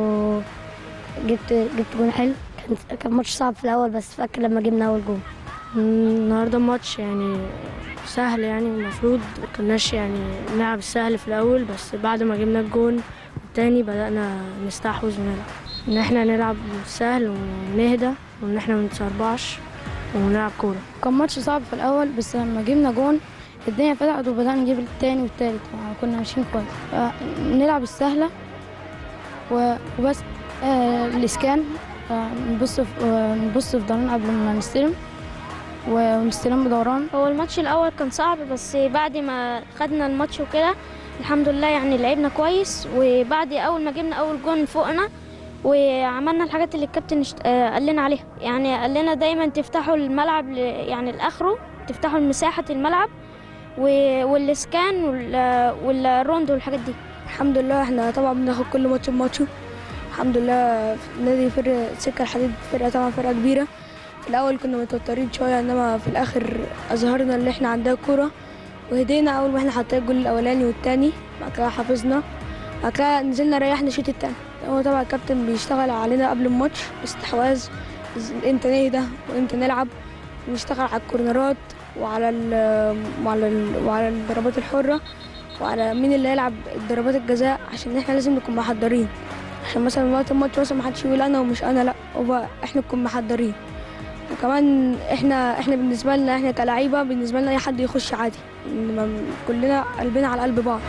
وجبت جبت جون حلو كان كان ماتش صعب في الاول بس فاكر لما جبنا اول جون النهارده الماتش يعني سهل يعني المفروض مكناش يعني نلعب السهل في الأول بس بعد ما جبنا الجون التاني بدأنا نستحوذ ونلعب إن احنا نلعب سهل ونهدى وإن احنا منتسربعش ونلعب كورة كان ماتش صعب في الأول بس لما جبنا جون الدنيا فتحت وبدأنا نجيب التاني والتالت يعني كنا ماشيين كويس آه، نلعب السهلة و- وبس آه الإسكان آه نبص في آه نبص في ضهرنا قبل ما نستلم و- ونستلم بدوران هو الماتش الاول كان صعب بس بعد ما خدنا الماتش وكده الحمد لله يعني لعبنا كويس وبعد اول ما جبنا اول جون فوقنا وعملنا الحاجات اللي الكابتن اشت- آه، قال لنا عليها يعني قال لنا دايما تفتحوا الملعب ل- يعني لاخره تفتحوا مساحه الملعب و- والاسكان وال- والروند والحاجات دي الحمد لله احنا طبعا بناخد كل ماتش بماتشه الحمد لله في نادي فرقة سكة الحديد فرقة طبعا فرقة كبيرة في الأول كنا متوترين شوية إنما في الآخر أظهرنا اللي احنا عندنا كورة وهدينا أول ما احنا حطينا الجول الأولاني والتاني بعد كده حافظنا بعد كده نزلنا ريحنا الشوط التاني هو طبعا الكابتن بيشتغل علينا قبل الماتش استحواذ إز- امتى نهدى وامتى نلعب نشتغل على الكورنرات وعلى ال وعلى ال وعلى الضربات الحرة وعلى مين اللي هيلعب ضربات الجزاء عشان احنا لازم نكون محضرين عشان مثلا وقت الماتش مثلا محدش يقول انا ومش انا لا هو احنا نكون محضرين وكمان احنا احنا بالنسبه لنا احنا كلاعيبه بالنسبه لنا اي حد يخش عادي إنما كلنا قلبنا على قلب بعض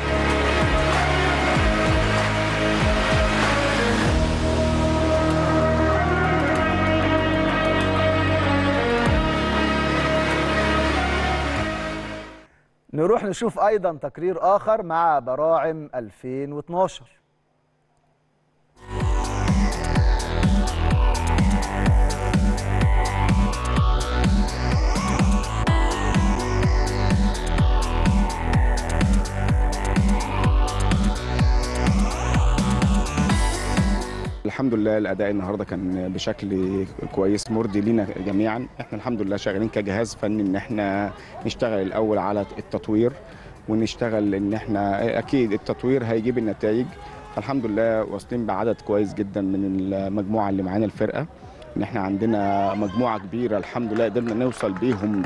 نروح نشوف ايضا تقرير اخر مع براعم 2012 الحمد لله الاداء النهارده كان بشكل كويس مرضي لينا جميعا احنا الحمد لله شغالين كجهاز فني ان احنا نشتغل الاول على التطوير ونشتغل ان احنا اكيد التطوير هيجيب النتائج فالحمد لله واصلين بعدد كويس جدا من المجموعه اللي معانا الفرقه ان احنا عندنا مجموعه كبيره الحمد لله قدرنا نوصل بيهم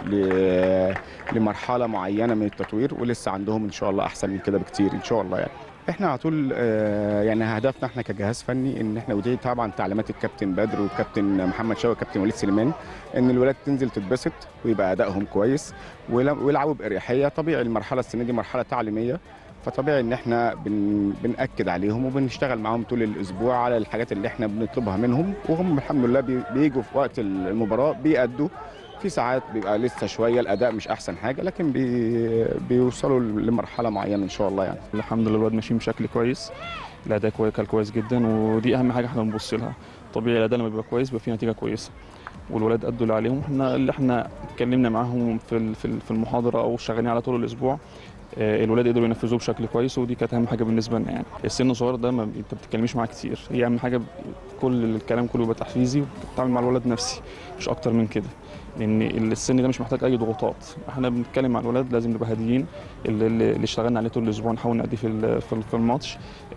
ل- لمرحله معينه من التطوير ولسه عندهم ان شاء الله احسن من كده بكتير ان شاء الله يعني احنا على طول آه، يعني هدفنا احنا كجهاز فني ان احنا ودي طبعا تعليمات الكابتن بدر والكابتن محمد شاوي والكابتن وليد سليمان ان الولاد تنزل تتبسط ويبقى ادائهم كويس ويلا- ويلعبوا باريحيه طبيعي المرحله السنه دي مرحله تعليميه فطبيعي ان احنا بن بناكد عليهم وبنشتغل معاهم طول الاسبوع على الحاجات اللي احنا بنطلبها منهم وهم الحمد لله بي- بيجوا في وقت المباراه بيأدوا في ساعات بيبقى لسه شويه الاداء مش احسن حاجه لكن بي بيوصلوا لمرحله معينه ان شاء الله يعني الحمد لله الواد ماشيين بشكل كويس الاداء كويس كان كويس جدا ودي اهم حاجه احنا بنبص لها طبيعي الاداء لما بيبقى كويس بيبقى فيه نتيجه كويسه والولاد ادوا اللي عليهم احنا اللي احنا اتكلمنا معاهم في ال- في ال- في المحاضره او شغالين على طول الاسبوع آه، الولاد قدروا ينفذوه بشكل كويس ودي كانت اهم حاجه بالنسبه لنا يعني السن الصغير ده ما انت بتتكلمش معاه كتير هي اهم حاجه ب- كل الكلام كله يبقى تحفيزي وبتتعامل مع الولد نفسي مش اكتر من كده لان السن ده مش محتاج اي ضغوطات احنا بنتكلم مع الولاد لازم نبقى هاديين اللي, اللي اللي اشتغلنا عليه طول الاسبوع نحاول نأديه في ال- في ال- في الماتش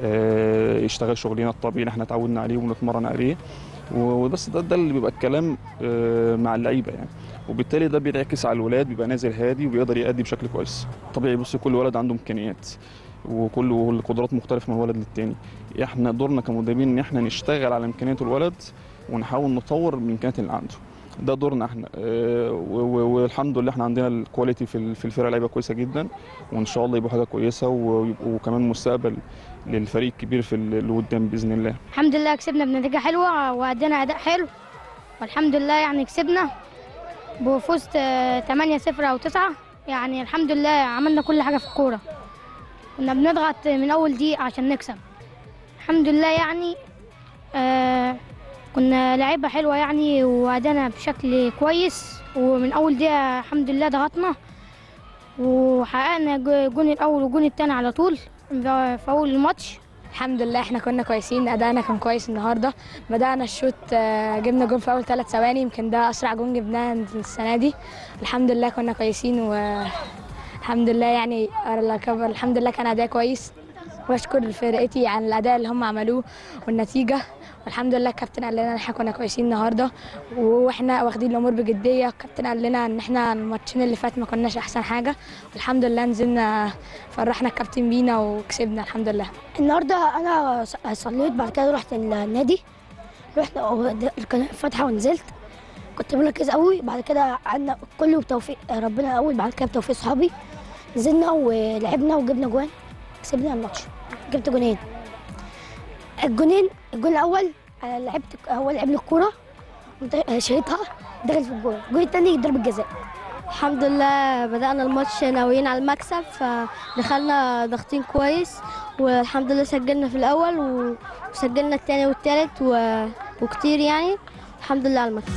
آه، يشتغل شغلنا الطبيعي اللي احنا اتعودنا عليه ونتمرن عليه وبس ده ده اللي بيبقى الكلام آه، مع اللعيبه يعني وبالتالي ده بينعكس على الولاد بيبقى نازل هادي وبيقدر يأدي بشكل كويس طبيعي بص كل ولد عنده امكانيات وكل القدرات مختلفه من ولد للتاني احنا دورنا كمدربين ان احنا نشتغل على امكانيات الولد ونحاول نطور من الامكانيات اللي عنده ده دورنا احنا آه، و- و- والحمد لله احنا عندنا الكواليتي في ال- في الفرقه لعيبه كويسه جدا وان شاء الله يبقوا حاجه كويسه ويبقوا كمان مستقبل للفريق الكبير في ال- اللي قدام باذن الله الحمد لله كسبنا بنتيجة حلوة وأدينا أداء حلو والحمد لله يعني كسبنا بفوز 8 0 أو 9 يعني الحمد لله عملنا كل حاجة في الكورة كنا بنضغط من أول دقيقة عشان نكسب الحمد لله يعني آه كنا لعيبة حلوة يعني وأدانا بشكل كويس ومن أول دقيقة الحمد لله ضغطنا وحققنا جو- الجون الأول والجون التاني على طول في أول الماتش الحمد لله احنا كنا كويسين ادائنا كان كويس النهارده بدانا الشوط آه، جبنا جون في اول ثلاث ثواني يمكن ده اسرع جون جبناه السنه دي الحمد لله كنا كويسين والحمد لله يعني الحمد لله كان اداء كويس واشكر فرقتي على الاداء اللي هم عملوه والنتيجه والحمد لله الكابتن قال لنا ان احنا كنا كويسين النهارده واحنا واخدين الامور بجديه الكابتن قال لنا ان احنا الماتشين اللي فات ما كناش احسن حاجه والحمد لله نزلنا فرحنا الكابتن بينا وكسبنا الحمد لله النهارده انا ص- صليت بعد كده رحت النادي رحت كان فاتحه ونزلت كنت مركز قوي بعد كده قعدنا كله بتوفيق ربنا الاول بعد كده بتوفيق صحابي نزلنا ولعبنا وجبنا جوان كسبنا الماتش جبت جونين الجونين الجون الاول أنا لعبت هو لعب لي الكوره قمت شايطها دخلت في الجون الجون الثاني ضربه جزاء الحمد لله بدأنا الماتش ناويين على المكسب فدخلنا ضاغطين كويس والحمد لله سجلنا في الأول و- وسجلنا التاني والتالت و... وكتير يعني الحمد لله على المكسب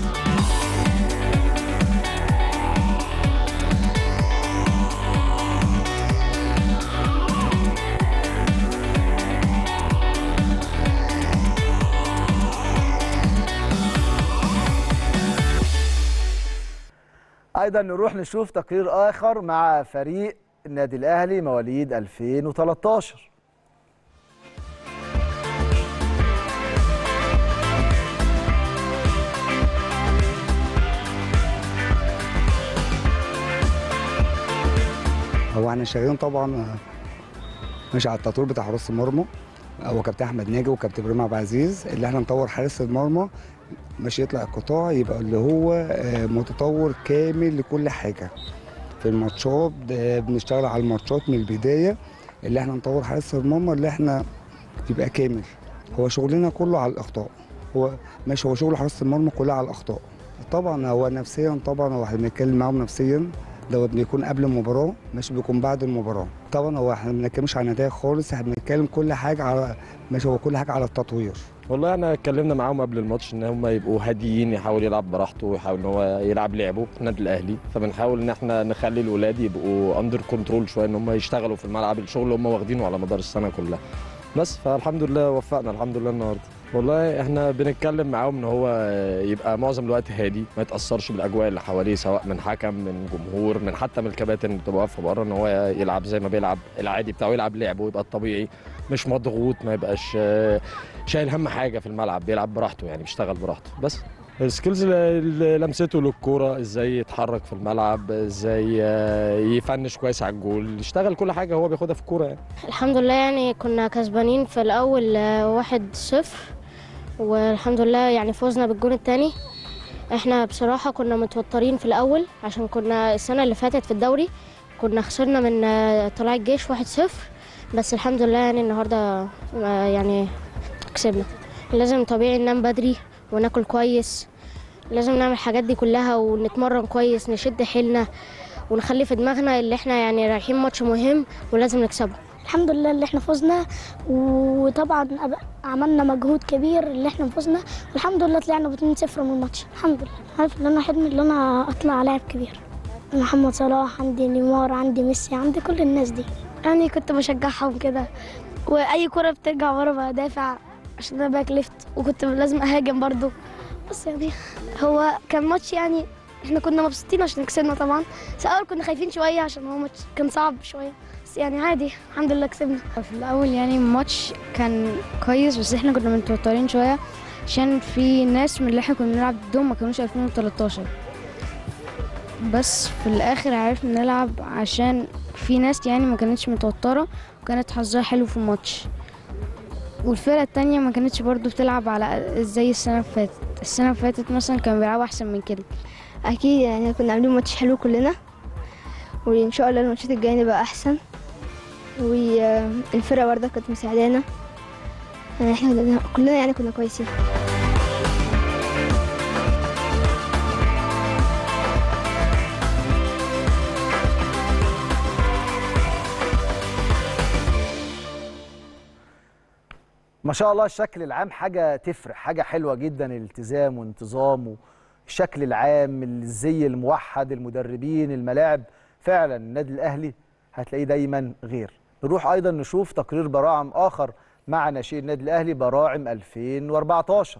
ايضا نروح نشوف تقرير اخر مع فريق النادي الاهلي مواليد 2013 هو احنا شغالين طبعا آه، ماشي على التطوير بتاع حراس المرمى هو كابتن احمد ناجي وكابتن ابراهيم عبد العزيز اللي احنا نطور حارس المرمى مش يطلع القطاع يبقى اللي هو آه، متطور كامل لكل حاجه في الماتشات ده بنشتغل على الماتشات من البدايه اللي احنا نطور حارس المرمى اللي احنا يبقى كامل هو شغلنا كله على الاخطاء هو ماشي هو شغل حراسه المرمى كلها على الاخطاء طبعا هو نفسيا طبعا هو احنا بنتكلم معاهم نفسيا ده بيكون قبل المباراه مش بيكون بعد المباراه طبعا هو احنا ما بنتكلمش عن نتائج خالص احنا بنتكلم كل حاجه على ماشي هو كل حاجه على التطوير والله احنا اتكلمنا معاهم قبل الماتش ان هم يبقوا هاديين يحاول يلعب براحته ويحاول ان هو يلعب لعبه النادي الاهلي فبنحاول ان احنا نخلي الولاد يبقوا اندر كنترول شويه ان هم يشتغلوا في الملعب الشغل اللي هم واخدينه على مدار السنه كلها بس فالحمد لله وفقنا الحمد لله النهارده والله احنا بنتكلم معاهم ان هو يبقى معظم الوقت هادي ما يتاثرش بالاجواء اللي حواليه سواء من حكم من جمهور من حتى من الكباتن اللي بتبقى واقفه بره ان هو يلعب زي ما بيلعب العادي بتاعه يلعب لعبه يبقى الطبيعي مش مضغوط ما يبقاش آه، شايل هم حاجه في الملعب بيلعب براحته يعني بيشتغل براحته بس السكيلز اللي لمسته للكوره ازاي يتحرك في الملعب ازاي آه، يفنش كويس على الجول يشتغل كل حاجه هو بياخدها في الكوره يعني الحمد لله يعني كنا كسبانين في الأول آه، واحد صفر والحمد لله يعني فوزنا بالجون التاني احنا بصراحة كنا متوترين في الأول عشان كنا السنة اللي فاتت في الدوري كنا خسرنا من آه، طلائع الجيش واحد صفر بس الحمد لله يعني النهاردة آه، يعني كسبنا لازم طبيعي ننام بدري وناكل كويس لازم نعمل الحاجات دي كلها ونتمرن كويس نشد حيلنا ونخلي في دماغنا اللي احنا يعني رايحين ماتش مهم ولازم نكسبه الحمد لله اللي احنا فزنا وطبعا أب- عملنا مجهود كبير اللي احنا فزنا والحمد لله طلعنا ب 2-0 من الماتش الحمد لله عارف ان انا حلمي ان انا اطلع لاعب كبير محمد صلاح عندي نيمار عندي ميسي عندي كل الناس دي يعني كنت بشجعهم كده واي كرة بترجع ورا بدافع عشان انا باك ليفت وكنت لازم اهاجم برضو بس يعني هو كان ماتش يعني احنا كنا مبسوطين عشان كسبنا طبعا بس الاول كنا خايفين شويه عشان هو ماتش كان صعب شويه بس يعني عادي الحمد لله كسبنا في الأول يعني الماتش كان كويس بس احنا كنا متوترين شوية عشان في ناس من اللي احنا كنا بنلعب ضدهم ما كانوش 2013 بس في الآخر عرفنا نلعب عشان في ناس يعني ما كانتش متوترة وكانت حظها حلو في الماتش والفرقة التانية ما كانتش برضو بتلعب على زي السنة اللي فاتت السنة اللي فاتت مثلا كانوا بيلعبوا أحسن من كده اكيد يعني كنا عاملين ماتش حلو كلنا وان شاء الله الماتشات الجايه نبقى احسن والفرقه برضه كانت مساعدانا يعني احنا كنا- كلنا يعني كنا كويسين ما شاء الله الشكل العام حاجة تفرق حاجة حلوة جدا الالتزام وانتظام الشكل العام الزي الموحد المدربين الملاعب فعلا النادي الأهلي هتلاقيه دايما غير نروح أيضا نشوف تقرير براعم آخر مع ناشئ النادي الأهلي براعم 2014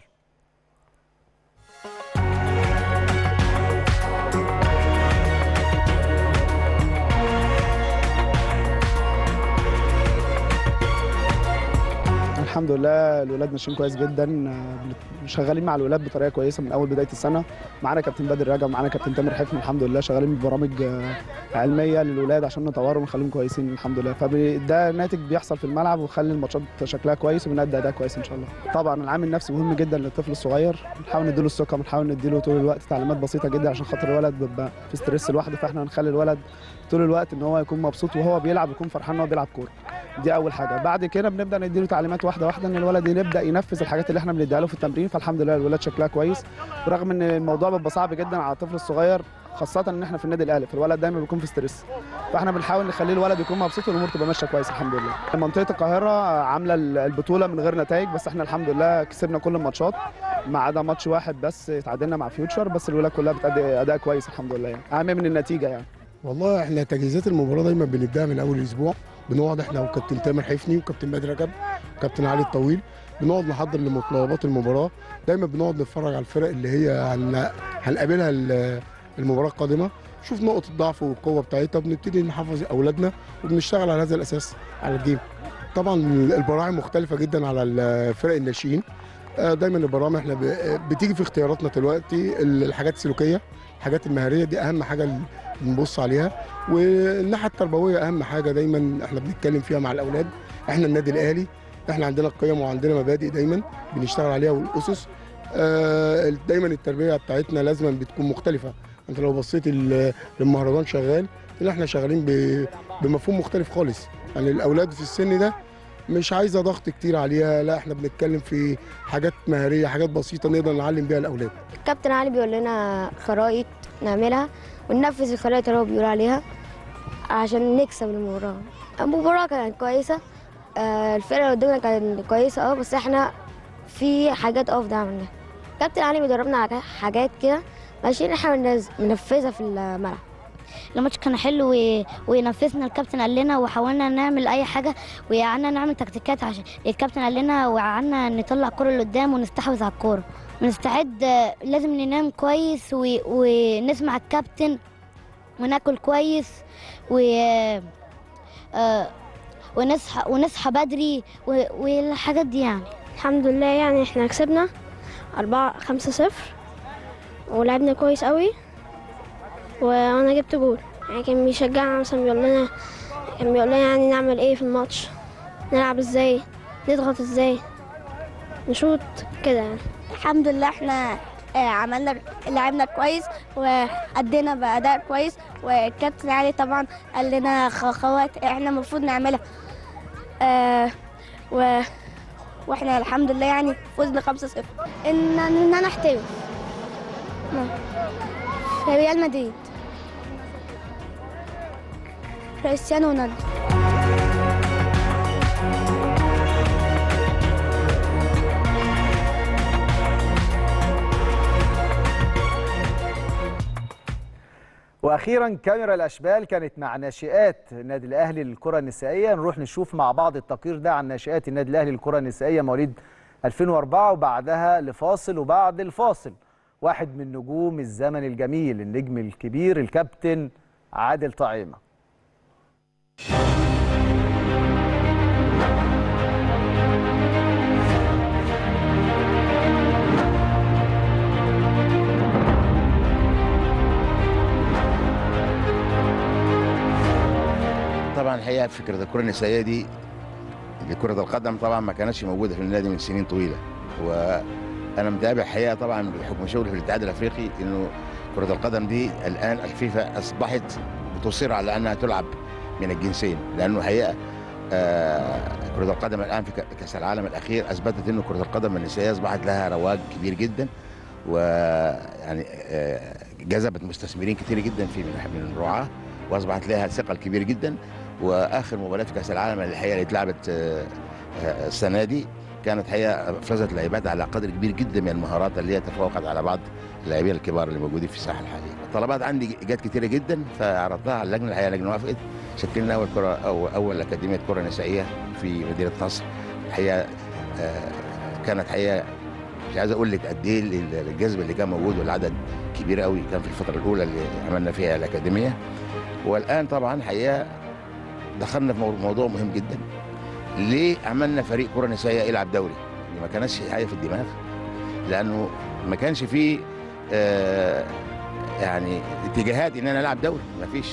الحمد لله الولاد ماشيين كويس جدا آه، بن- شغالين مع الولاد بطريقه كويسه من اول بدايه السنه معانا كابتن بدر رجب معانا كابتن تامر حفني الحمد لله شغالين ببرامج آه، علميه للولاد عشان نطورهم ونخليهم كويسين الحمد لله فده ناتج بيحصل في الملعب ويخلي الماتشات شكلها كويس وبنأدي اداء كويس ان شاء الله طبعا العامل النفسي مهم جدا للطفل الصغير بنحاول نديله الثقه بنحاول نديله طول الوقت تعليمات بسيطه جدا عشان خاطر الولد بيبقى في ستريس لوحده فاحنا هنخلي الولد طول الوقت ان هو يكون مبسوط وهو بيلعب يكون فرحان ان هو بيلعب كوره دي اول حاجه بعد كده بنبدا نديله تعليمات واحده واحده ان الولد يبدا ينفذ الحاجات اللي احنا بنديها له في التمرين فالحمد لله الولاد شكلها كويس برغم ان الموضوع بيبقى صعب جدا على الطفل الصغير خاصة ان احنا في النادي الاهلي فالولد دايما بيكون في ستريس فاحنا بنحاول نخليه الولد يكون مبسوط والامور تبقى ماشيه كويس الحمد لله. منطقة القاهرة عاملة البطولة من غير نتائج بس احنا الحمد لله كسبنا كل الماتشات ما عدا ماتش واحد بس اتعادلنا مع فيوتشر بس الولاد كلها بتأدي اداء كويس الحمد لله يعني اهم من النتيجة يعني. والله احنا تجهيزات المباراه دايما بنبداها من اول اسبوع بنقعد احنا وكابتن تامر حفني وكابتن بدر رجب وكابتن علي الطويل بنقعد نحضر لمتطلبات المباراه دايما بنقعد نتفرج على الفرق اللي هي هن... هنقابلها ال- المباراه القادمه نشوف نقط الضعف والقوه بتاعتها بنبتدي نحفظ اولادنا وبنشتغل على هذا الاساس على الجيم طبعا البراعم مختلفه جدا على الفرق الناشئين آه، دايما البرامج احنا ب- بتيجي في اختياراتنا دلوقتي الحاجات السلوكيه الحاجات المهاريه دي اهم حاجه اللي بنبص عليها والناحيه التربويه اهم حاجه دايما احنا بنتكلم فيها مع الاولاد احنا النادي الاهلي احنا عندنا قيم وعندنا مبادئ دايما بنشتغل عليها والاسس آه، دايما التربيه بتاعتنا لازم بتكون مختلفه انت لو بصيت ال- للمهرجان شغال تلاقي احنا شغالين ب- بمفهوم مختلف خالص يعني الاولاد في السن ده مش عايزه ضغط كتير عليها لا احنا بنتكلم في حاجات مهاريه حاجات بسيطه نقدر نعلم بيها الاولاد الكابتن علي بيقول لنا خرائط نعملها وننفذ الخرائط اللي هو بيقول عليها عشان نكسب المباراة المباراة كانت كويسة آه، الفرقة اللي قدامنا كانت كويسة اه بس احنا في حاجات افضل عملناها الكابتن علي بيدربنا على حاجات كده ماشيين احنا بننز- بننفذها في الملعب الماتش كان حلو و... ونفذنا الكابتن قال لنا وحاولنا نعمل اي حاجه وقعدنا نعمل تكتيكات عشان الكابتن قال لنا وقعدنا نطلع الكره لقدام ونستحوذ على الكوره ونستعد آه، لازم ننام كويس و... ونسمع الكابتن وناكل كويس و آه، ونصحى ونصحى بدري و... والحاجات دي يعني الحمد لله يعني احنا كسبنا أربعة خمسة صفر ولعبنا كويس قوي وانا جبت جول يعني كان بيشجعنا مثلا بيقول لنا كان بيقول لنا يعني نعمل ايه في الماتش نلعب ازاي نضغط ازاي نشوط كده يعني الحمد لله احنا آه، عملنا لعبنا كويس وأدينا بأداء كويس والكابتن علي طبعا قال لنا خطوات احنا المفروض نعملها آه و واحنا الحمد لله يعني فزنا 5 0 ان ان انا احترف في ريال مدريد كريستيانو رونالدو واخيرا كاميرا الاشبال كانت مع ناشئات النادي الاهلي للكره النسائيه نروح نشوف مع بعض التقرير ده عن ناشئات النادي الاهلي للكره النسائيه مواليد 2004 وبعدها لفاصل وبعد الفاصل واحد من نجوم الزمن الجميل النجم الكبير الكابتن عادل طعيمه طبعا الحقيقه فكره الكره النسائيه دي لكره القدم طبعا ما كانتش موجوده في النادي من سنين طويله وانا متابع الحقيقه طبعا بحكم شغلي في الاتحاد الافريقي انه كره القدم دي الان الفيفا اصبحت بتصر على انها تلعب من الجنسين لانه الحقيقه آه كره القدم الان في ك- كاس العالم الاخير اثبتت انه كره القدم النسائيه اصبحت لها رواج كبير جدا ويعني آه جذبت مستثمرين كتير جدا في من من الرعاه واصبحت لها ثقل كبير جدا واخر مباراه في كاس العالم الحقيقه اللي اتلعبت آه، آه، السنه دي كانت حقيقه افرزت لاعبات على قدر كبير جدا من المهارات اللي هي تفوقت على بعض اللاعبين الكبار اللي موجودين في الساحه الحاليه. الطلبات عندي جت كتيره جدا فعرضتها على اللجنه الحقيقه اللجنه وافقت شكلنا اول كره أو اول اكاديميه كره نسائيه في مدينه نصر. الحقيقه آه، كانت حقيقه مش عايز اقول لك قد ايه الجذب اللي كان موجود والعدد كبير قوي كان في الفتره الاولى اللي عملنا فيها الاكاديميه والان طبعا حقيقه دخلنا في مو- موضوع مهم جدا ليه عملنا فريق كره نسائيه يلعب دوري اللي ما كانش حاجه في الدماغ لانه ما كانش فيه آه يعني اتجاهات ان انا العب دوري ما فيش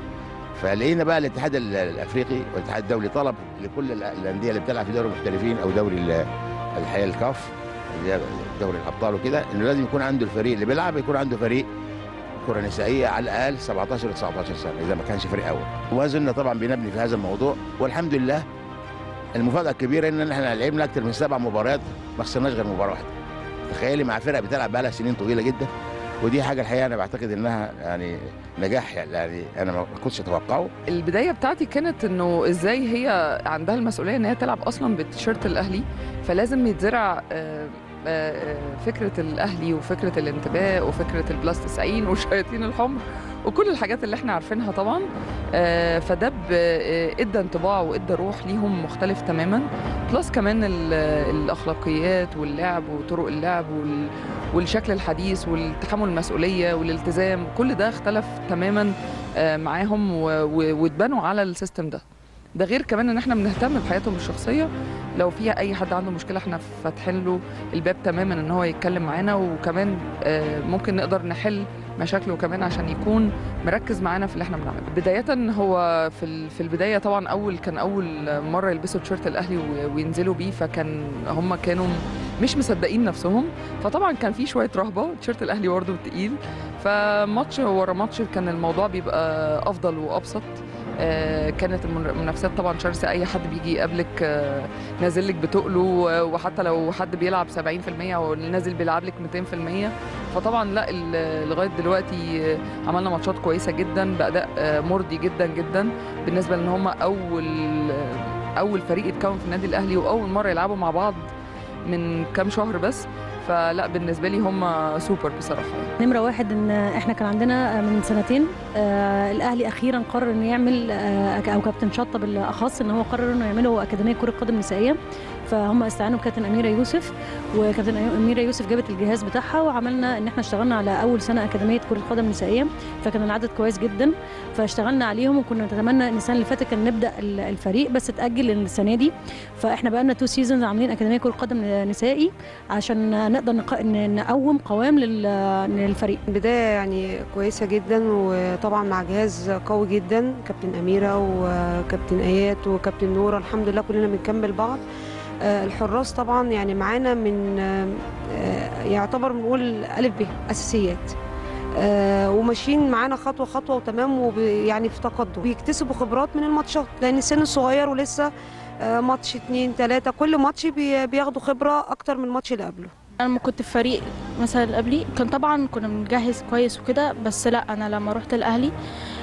فلقينا بقى الاتحاد ال- الافريقي والاتحاد الدولي طلب لكل ال- الانديه اللي بتلعب في دوري المحترفين او دوري ال- الحقيقه الكاف اللي هي دوري الابطال وكده انه لازم يكون عنده الفريق اللي بيلعب يكون عنده فريق كره نسائيه على الاقل 17 و 19 سنه اذا ما كانش فريق اول وما زلنا طبعا بنبني في هذا الموضوع والحمد لله المفاجاه الكبيره ان احنا لعبنا اكثر من سبع مباريات ما خسرناش غير مباراه واحده تخيلي مع فرقه بتلعب بقى لها سنين طويله جدا ودي حاجه الحقيقه انا بعتقد انها يعني نجاح يعني انا ما كنتش اتوقعه البدايه بتاعتي كانت انه ازاي هي عندها المسؤوليه ان هي تلعب اصلا بالتيشيرت الاهلي فلازم يتزرع آه، آه، فكره الاهلي وفكره الانتماء وفكره البلاس 90 والشياطين الحمر وكل الحاجات اللي احنا عارفينها طبعا آه، فده ب- آه، ادى انطباع وادى روح ليهم مختلف تماما بلس كمان ال- الاخلاقيات واللعب وطرق اللعب وال- والشكل الحديث والتحمل المسؤوليه والالتزام كل ده اختلف تماما آه، معاهم و- و- واتبنوا على السيستم ده ده غير كمان ان احنا بنهتم بحياتهم الشخصيه لو في اي حد عنده مشكله احنا فاتحين له الباب تماما ان هو يتكلم معانا وكمان آه، ممكن نقدر نحل مشاكله كمان عشان يكون مركز معانا في اللي احنا بنعمله بدايه هو في ال- في البدايه طبعا اول كان اول مره يلبسوا تيشيرت الاهلي و- وينزلوا بيه فكان هم كانوا مش مصدقين نفسهم فطبعا كان في شويه رهبه تيشيرت الاهلي برضه تقيل فماتش ورا ماتش كان الموضوع بيبقى افضل وابسط آه، كانت المن- المنافسات طبعا شرسه اي حد بيجي يقابلك آه، نازل لك بتقله و- وحتى لو حد بيلعب 70% او نازل بيلعب لك 200% فطبعا لا ال- لغايه دلوقتي آه، عملنا ماتشات كويسه جدا باداء آه، مرضي جدا جدا بالنسبه لان هم اول آه، اول فريق اتكون في النادي الاهلي واول مره يلعبوا مع بعض من كام شهر بس فلا بالنسبه لي هم سوبر بصراحه نمرة واحد ان احنا كان عندنا من سنتين آه الاهلي اخيرا قرر انه يعمل آه او كابتن شطه بالاخص ان هو قرر انه يعملوا اكاديميه كره قدم نسائيه فهم استعانوا بكابتن اميره يوسف وكابتن اميره يوسف جابت الجهاز بتاعها وعملنا ان احنا اشتغلنا على اول سنه اكاديميه كره قدم نسائيه فكان العدد كويس جدا فاشتغلنا عليهم وكنا نتمنى ان السنه اللي فاتت كان نبدا ال- الفريق بس اتاجل السنه دي فاحنا بقى لنا تو سيزونز عاملين اكاديميه كره قدم نسائي عشان نقدر نق- ن- نقوم قوام لل- للفريق بداية يعني كويسة جدا وطبعا مع جهاز قوي جدا كابتن أميرة وكابتن آيات وكابتن نورة الحمد لله كلنا بنكمل بعض آه، الحراس طبعا يعني معانا من آه، آه، يعتبر بنقول ألف ب أساسيات آه، وماشيين معانا خطوة خطوة وتمام ويعني في تقدم بيكتسبوا خبرات من الماتشات لأن السن صغير ولسه آه، ماتش اتنين تلاتة كل ماتش بي- بياخدوا خبرة أكتر من الماتش اللي قبله انا لما كنت في فريق مثلا اللي قبلي كان طبعا كنا بنجهز كويس وكده بس لا انا لما رحت الاهلي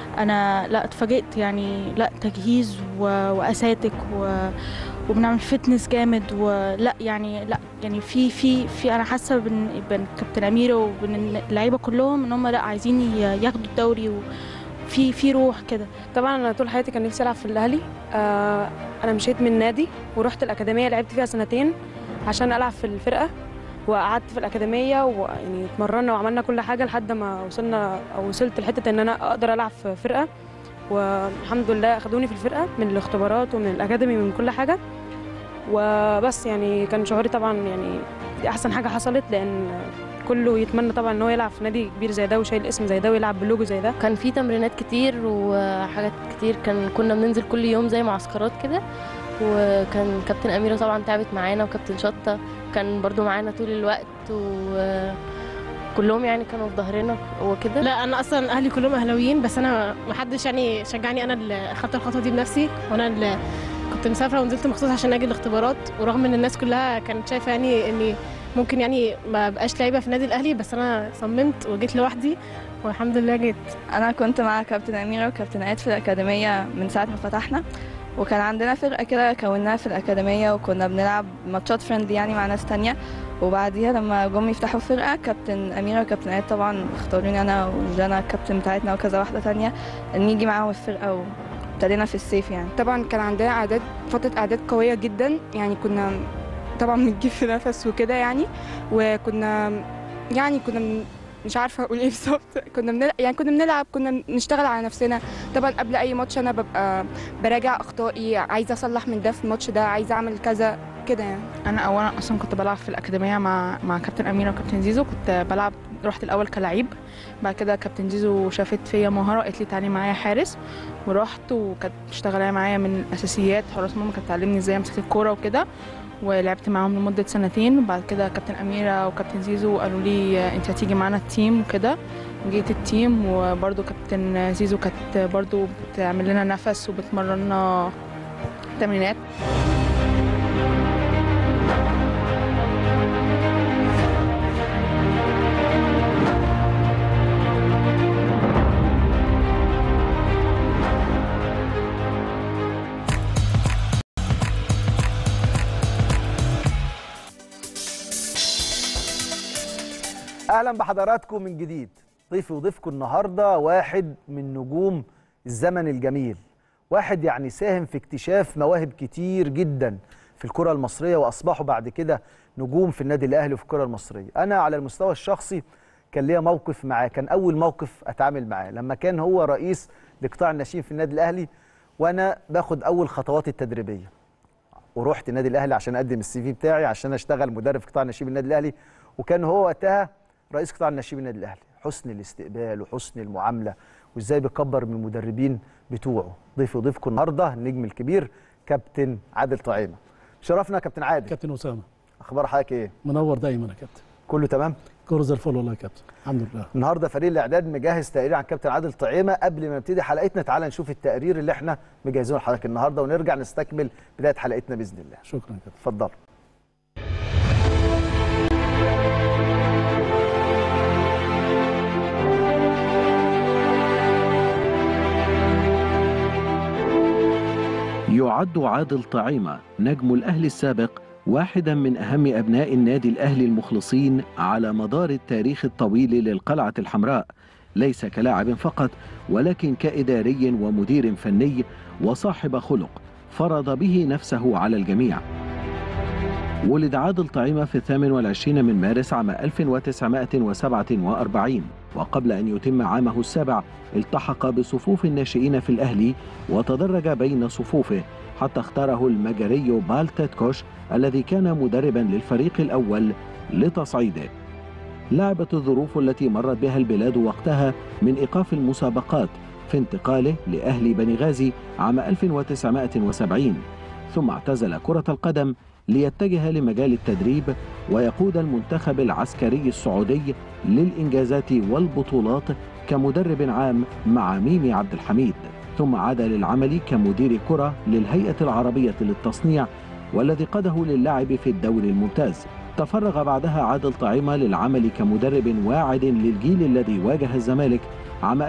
انا لا اتفاجئت يعني لا تجهيز و... واساتك و... وبنعمل فتنس جامد ولا يعني لا يعني في في في انا حاسه بين بين كابتن اميره وبين اللعيبه كلهم ان هم لا عايزين ي- ياخدوا الدوري وفي في روح كده طبعا انا طول حياتي كان نفسي العب في الاهلي آه انا مشيت من نادي ورحت الاكاديميه لعبت فيها سنتين عشان العب في الفرقه وقعدت في الاكاديميه ويعني اتمرنا وعملنا كل حاجه لحد ما وصلنا او وصلت لحته ان انا اقدر العب في فرقه والحمد لله اخدوني في الفرقه من الاختبارات ومن الاكاديمي ومن كل حاجه وبس يعني كان شعوري طبعا يعني دي احسن حاجه حصلت لان كله يتمنى طبعا ان هو يلعب في نادي كبير زي ده وشايل اسم زي ده ويلعب بلوجو زي ده كان في تمرينات كتير وحاجات كتير كان كنا بننزل كل يوم زي معسكرات كده وكان كابتن أميرة طبعا تعبت معانا وكابتن شطة كان برضو معانا طول الوقت وكلهم يعني كانوا في ظهرنا وكده لا انا اصلا اهلي كلهم اهلاويين بس انا ما حدش يعني شجعني انا اللي خدت الخطوه دي بنفسي وانا اللي كنت مسافره ونزلت مخصوص عشان اجي الاختبارات ورغم ان الناس كلها كانت شايفه يعني اني ممكن يعني ما بقاش لعيبه في النادي الاهلي بس انا صممت وجيت لوحدي والحمد لله جيت انا كنت مع كابتن اميره وكابتن اياد في الاكاديميه من ساعه ما فتحنا وكان عندنا فرقه كده كوناها في الاكاديميه وكنا بنلعب ماتشات فريندلي يعني مع ناس تانية وبعديها لما جم يفتحوا فرقه كابتن اميره وكابتن اياد طبعا اختاروني انا وجانا الكابتن بتاعتنا وكذا واحده تانية ان نيجي معاهم الفرقه وابتدينا في الصيف يعني طبعا كان عندنا اعداد فتره اعداد قويه جدا يعني كنا طبعا بنجيب في نفس وكده يعني وكنا يعني كنا بن- مش عارفه اقول ايه بالظبط كنا بنلعب يعني كنا بنلعب كنا بنشتغل على نفسنا طبعا قبل اي ماتش انا ببقى براجع اخطائي عايزه اصلح من ده في الماتش ده عايزه اعمل كذا كده يعني انا اولا اصلا كنت بلعب في الاكاديميه مع مع كابتن اميره وكابتن زيزو كنت بلعب رحت الاول كلاعب بعد كده كابتن زيزو شافت فيا مهاره قالت لي تعالي معايا حارس ورحت وكانت مشتغله معايا من الاساسيات حراس ماما كانت تعلمني ازاي امسك الكوره وكده ولعبت معاهم لمده سنتين وبعد كده كابتن اميره وكابتن زيزو قالوا لي انت هتيجي معانا التيم وكده جيت التيم وبرده كابتن زيزو كانت برده بتعمل لنا نفس وبتمرنا تمرينات اهلا بحضراتكم من جديد ضيفي وضيفكم النهارده واحد من نجوم الزمن الجميل واحد يعني ساهم في اكتشاف مواهب كتير جدا في الكره المصريه واصبحوا بعد كده نجوم في النادي الاهلي وفي الكره المصريه انا على المستوى الشخصي كان ليا موقف معاه كان اول موقف اتعامل معاه لما كان هو رئيس لقطاع الناشئين في النادي الاهلي وانا باخد اول خطواتي التدريبيه ورحت النادي الاهلي عشان اقدم السي في بتاعي عشان اشتغل مدرب في قطاع الناشئين بالنادي الاهلي وكان هو وقتها رئيس قطاع الناشئين بالنادي الاهلي حسن الاستقبال وحسن المعامله وازاي بيكبر من المدربين بتوعه ضيف وضيفكم النهارده النجم الكبير كابتن عادل طعيمه شرفنا يا كابتن عادل كابتن اسامه اخبار حضرتك ايه منور دايما يا كابتن كله تمام كله زي الفل والله يا كابتن الحمد لله النهارده فريق الاعداد مجهز تقرير عن كابتن عادل طعيمه قبل ما نبتدي حلقتنا تعالى نشوف التقرير اللي احنا مجهزينه لحضرتك النهارده ونرجع نستكمل بدايه حلقتنا باذن الله شكرا يا كابتن اتفضل يعد عادل طعيمة نجم الأهلي السابق واحدا من أهم أبناء النادي الأهلي المخلصين على مدار التاريخ الطويل للقلعة الحمراء ليس كلاعب فقط ولكن كإداري ومدير فني وصاحب خلق فرض به نفسه على الجميع ولد عادل طعيمة في الثامن والعشرين من مارس عام 1947 وقبل أن يتم عامه السابع التحق بصفوف الناشئين في الأهلي وتدرج بين صفوفه حتى اختاره المجري بالتتكوش الذي كان مدربا للفريق الأول لتصعيده لعبت الظروف التي مرت بها البلاد وقتها من إيقاف المسابقات في انتقاله لأهل بني غازي عام 1970 ثم اعتزل كرة القدم ليتجه لمجال التدريب ويقود المنتخب العسكري السعودي للإنجازات والبطولات كمدرب عام مع ميمي عبد الحميد ثم عاد للعمل كمدير كرة للهيئة العربية للتصنيع والذي قاده للعب في الدوري الممتاز تفرغ بعدها عادل طعيمة للعمل كمدرب واعد للجيل الذي واجه الزمالك عام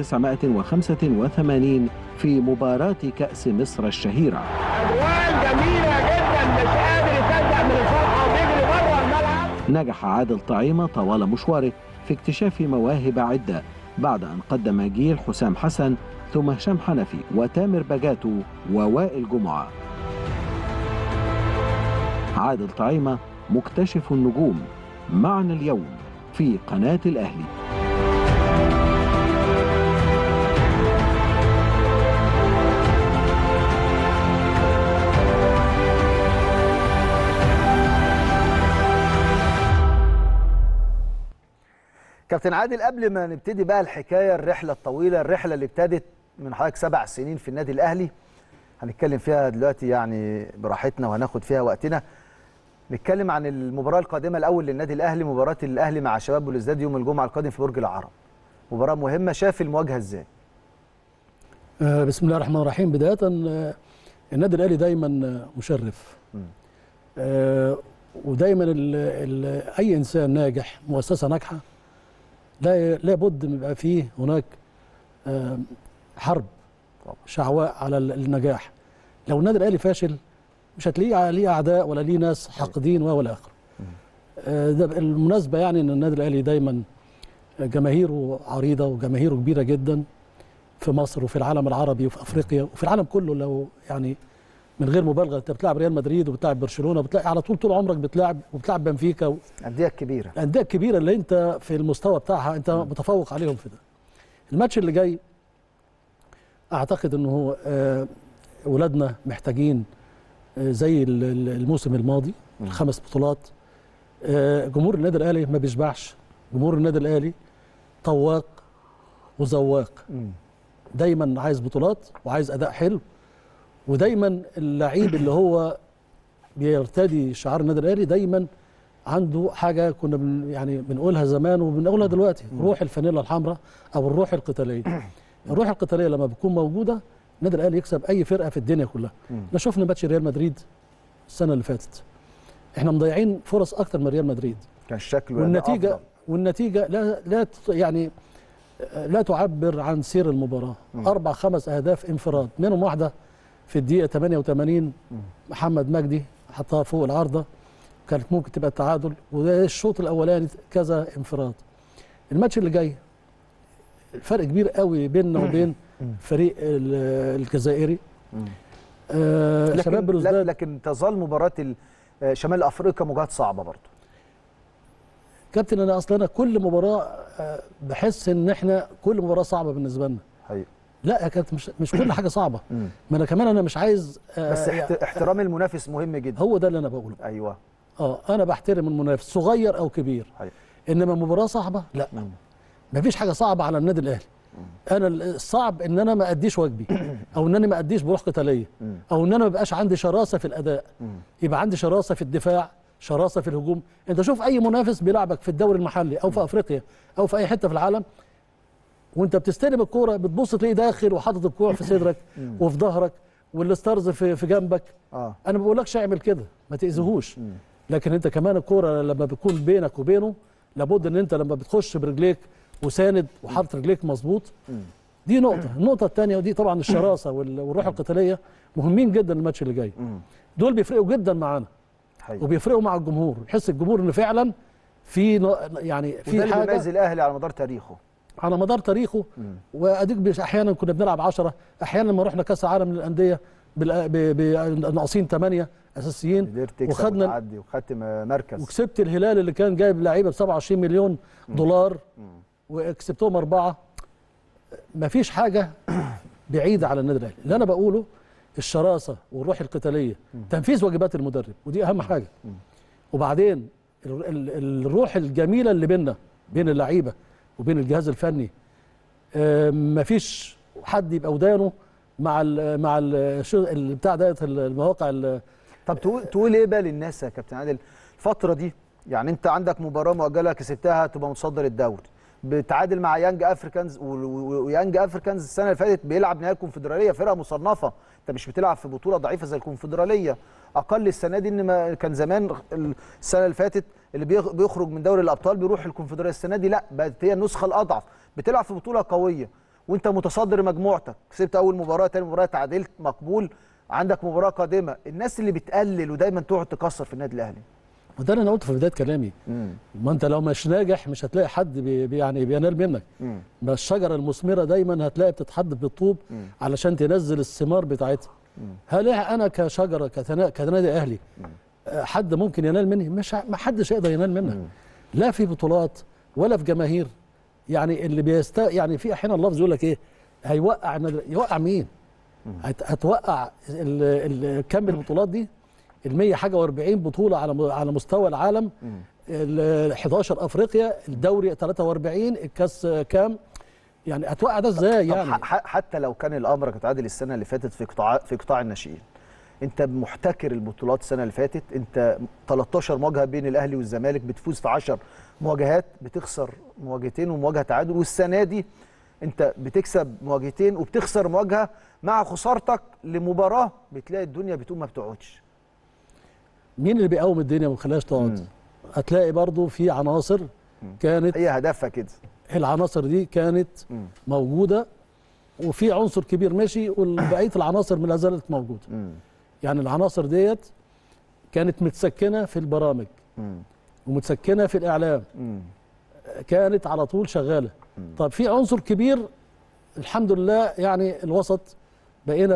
1985 في مباراة كأس مصر الشهيرة جميلة جدا مش قادر يصدق من الفرحة وبيجري بره الملعب نجح عادل طعيمة طوال مشواره في اكتشاف مواهب عدة بعد أن قدم جيل حسام حسن ثم هشام حنفي وتامر بجاتو ووائل جمعة عادل طعيمة مكتشف النجوم معنا اليوم في قناة الأهلي كابتن عادل قبل ما نبتدي بقى الحكايه الرحله الطويله الرحله اللي ابتدت من حضرتك سبع سنين في النادي الاهلي هنتكلم فيها دلوقتي يعني براحتنا وهناخد فيها وقتنا نتكلم عن المباراه القادمه الاول للنادي الاهلي مباراه الاهلي مع شباب بلوزداد يوم الجمعه القادم في برج العرب مباراه مهمه شاف المواجهه ازاي آه بسم الله الرحمن الرحيم بدايه آه النادي الاهلي دايما مشرف آه ودايما ال ال اي انسان ناجح مؤسسه ناجحه لا لابد من يبقى فيه هناك حرب شعواء على النجاح لو النادي الاهلي فاشل مش هتلاقيه ليه اعداء ولا ليه ناس حاقدين ولا اخر ده بالمناسبه يعني ان النادي الاهلي دايما جماهيره عريضه وجماهيره كبيره جدا في مصر وفي العالم العربي وفي افريقيا وفي العالم كله لو يعني من غير مبالغه انت بتلعب ريال مدريد وبتلعب برشلونه وبتلاقي على طول طول عمرك بتلعب وبتلعب بنفيكا و... الانديه الكبيره الانديه الكبيره اللي انت في المستوى بتاعها انت متفوق عليهم في ده الماتش اللي جاي اعتقد انه هو آه، ولادنا محتاجين آه، زي ال- ال- الموسم الماضي الخمس بطولات آه، جمهور النادي الاهلي ما بيشبعش جمهور النادي الاهلي طواق وزواق دايما عايز بطولات وعايز اداء حلو ودايما اللعيب اللي هو بيرتدي شعار النادي الاهلي دايما عنده حاجه كنا بن يعني بنقولها زمان وبنقولها دلوقتي روح الفانيلا الحمراء او الروح القتاليه الروح القتاليه لما بتكون موجوده النادي الاهلي يكسب اي فرقه في الدنيا كلها احنا شفنا ماتش ريال مدريد السنه اللي فاتت احنا مضيعين فرص اكتر من ريال مدريد كان الشكل والنتيجه أفضل. والنتيجه لا لا ت- يعني لا تعبر عن سير المباراه اربع خمس اهداف انفراد منهم واحده في الدقيقه 88 محمد مجدي حطها فوق العارضه كانت ممكن تبقى التعادل وده الشوط الاولاني كذا انفراد الماتش اللي جاي الفرق كبير قوي بيننا وبين فريق ال- الجزائري آه لكن شباب بلوزداد لكن, لكن تظل مباراه ال- آه، شمال افريقيا مواجهه صعبه برضه كابتن انا اصلا أنا كل مباراه آه، بحس ان احنا كل مباراه صعبه بالنسبه لنا حقيقي لا يا كابتن مش مش كل حاجه صعبه ما انا كمان انا مش عايز آه، بس احت- يعني- احترام المنافس مهم جدا هو ده اللي انا بقوله ايوه اه انا بحترم المنافس صغير او كبير حقيقي. انما مباراه صعبه لا مفيش حاجه صعبه على النادي الاهلي انا الصعب ان انا ما اديش واجبي او ان انا ما اديش بروح قتاليه او ان انا ما يبقاش عندي شراسه في الاداء يبقى عندي شراسه في الدفاع شراسه في الهجوم انت شوف اي منافس بيلعبك في الدوري المحلي او في افريقيا او في اي حته في العالم وانت بتستلم الكوره بتبص تلاقيه داخل وحاطط الكوع في صدرك وفي ظهرك والستارز في في جنبك اه انا ما بقولكش اعمل كده ما تاذيهوش لكن انت كمان الكوره لما بتكون بينك وبينه لابد ان انت لما بتخش برجليك وساند وحاطط رجليك مظبوط دي نقطه النقطه الثانيه ودي طبعا الشراسه وال- والروح القتاليه مهمين جدا الماتش اللي جاي دول بيفرقوا جدا معانا حقيقي. وبيفرقوا مع الجمهور يحس الجمهور ان فعلا في ن- يعني وده في اللي حاجه بيميز الاهلي على مدار تاريخه على مدار تاريخه واديك بش- احيانا كنا بنلعب 10 احيانا لما رحنا كاس العالم للانديه بال- ب- ب- ناقصين 8 اساسيين قدرت تكسب وخدنا وتعدي وخدت م- مركز وكسبت الهلال اللي كان جايب لعيبه ب 27 مليون دولار وكسبتهم اربعه مفيش حاجه بعيده على النادي الاهلي اللي انا بقوله الشراسه والروح القتاليه تنفيذ واجبات المدرب ودي اهم حاجه وبعدين ال- ال- الروح الجميله اللي بيننا بين اللعيبه وبين الجهاز الفني آه، مفيش حد يبقى ودانه مع ال مع ال ال- بتاع ديت المواقع ال- طب تقول تقول ايه بقى للناس يا كابتن عادل الفتره دي يعني انت عندك مباراه مؤجله كسبتها تبقى متصدر الدوري بتعادل مع يانج افريكانز و- و- ويانج افريكانز السنه اللي فاتت بيلعب نهائي الكونفدراليه فرقه مصنفه انت مش بتلعب في بطوله ضعيفه زي الكونفدراليه اقل السنه دي ان ما كان زمان السنه اللي فاتت اللي بيخ- بيخرج من دوري الابطال بيروح الكونفدراليه السنه دي لا بقت هي النسخه الاضعف بتلعب في بطوله قويه وانت متصدر مجموعتك كسبت اول مباراه تاني مباراه تعادلت مقبول عندك مباراه قادمه الناس اللي بتقلل ودايما تقعد تكسر في النادي الاهلي وده اللي انا قلته في بدايه كلامي ما انت لو مش ناجح مش هتلاقي حد بي بي- يعني بينال منك ما الشجره المثمره دايما هتلاقي بتتحدف بالطوب علشان تنزل الثمار بتاعتها هل انا كشجره كتنا- كنادي اهلي آه، حد ممكن ينال مني مش ع- ما حدش يقدر ينال منك لا في بطولات ولا في جماهير يعني اللي بيست يعني في احيانا اللفظ يقول لك ايه هيوقع النادي- يوقع مين هت... هتوقع ال... ال... كم البطولات دي ال 100 حاجه و40 بطوله على م... على مستوى العالم ال 11 افريقيا الدوري 43 الكاس كام يعني هتوقع ده ازاي طب يعني ح- ح- حتى لو كان الامر كتعادل السنه اللي فاتت في قطاع في قطاع الناشئين انت محتكر البطولات السنه اللي فاتت انت 13 مواجهه بين الاهلي والزمالك بتفوز في 10 مواجهات بتخسر مواجهتين ومواجهه تعادل والسنه دي انت بتكسب مواجهتين وبتخسر مواجهه مع خسارتك لمباراه بتلاقي الدنيا بتقوم ما بتقعدش مين اللي بيقوم الدنيا وما بيخليهاش تقعد هتلاقي برضو في عناصر كانت هي هدفها كده العناصر دي كانت موجوده وفي عنصر كبير ماشي وبقيه العناصر ما زالت موجوده يعني العناصر ديت كانت متسكنه في البرامج ومتسكنه في الاعلام كانت على طول شغاله طب في عنصر كبير الحمد لله يعني الوسط بقينا في